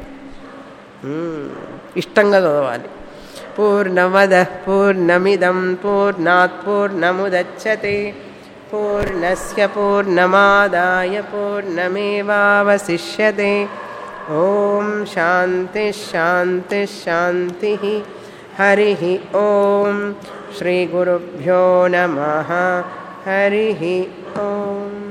మ్మ్, ఇష్టంగా చదవాలి పూర్ణమద పూర్ణమిదం పూర్ణాత్ పూర్ణముదచ్చతే పూర్ణస్య పూర్ణమాదాయ పూర్ణమేవావశిష్యతే ఓం శాంతి శాంతి శాంతి హరి ఓం శ్రీ గురుభ్యో నమ హరి ఓం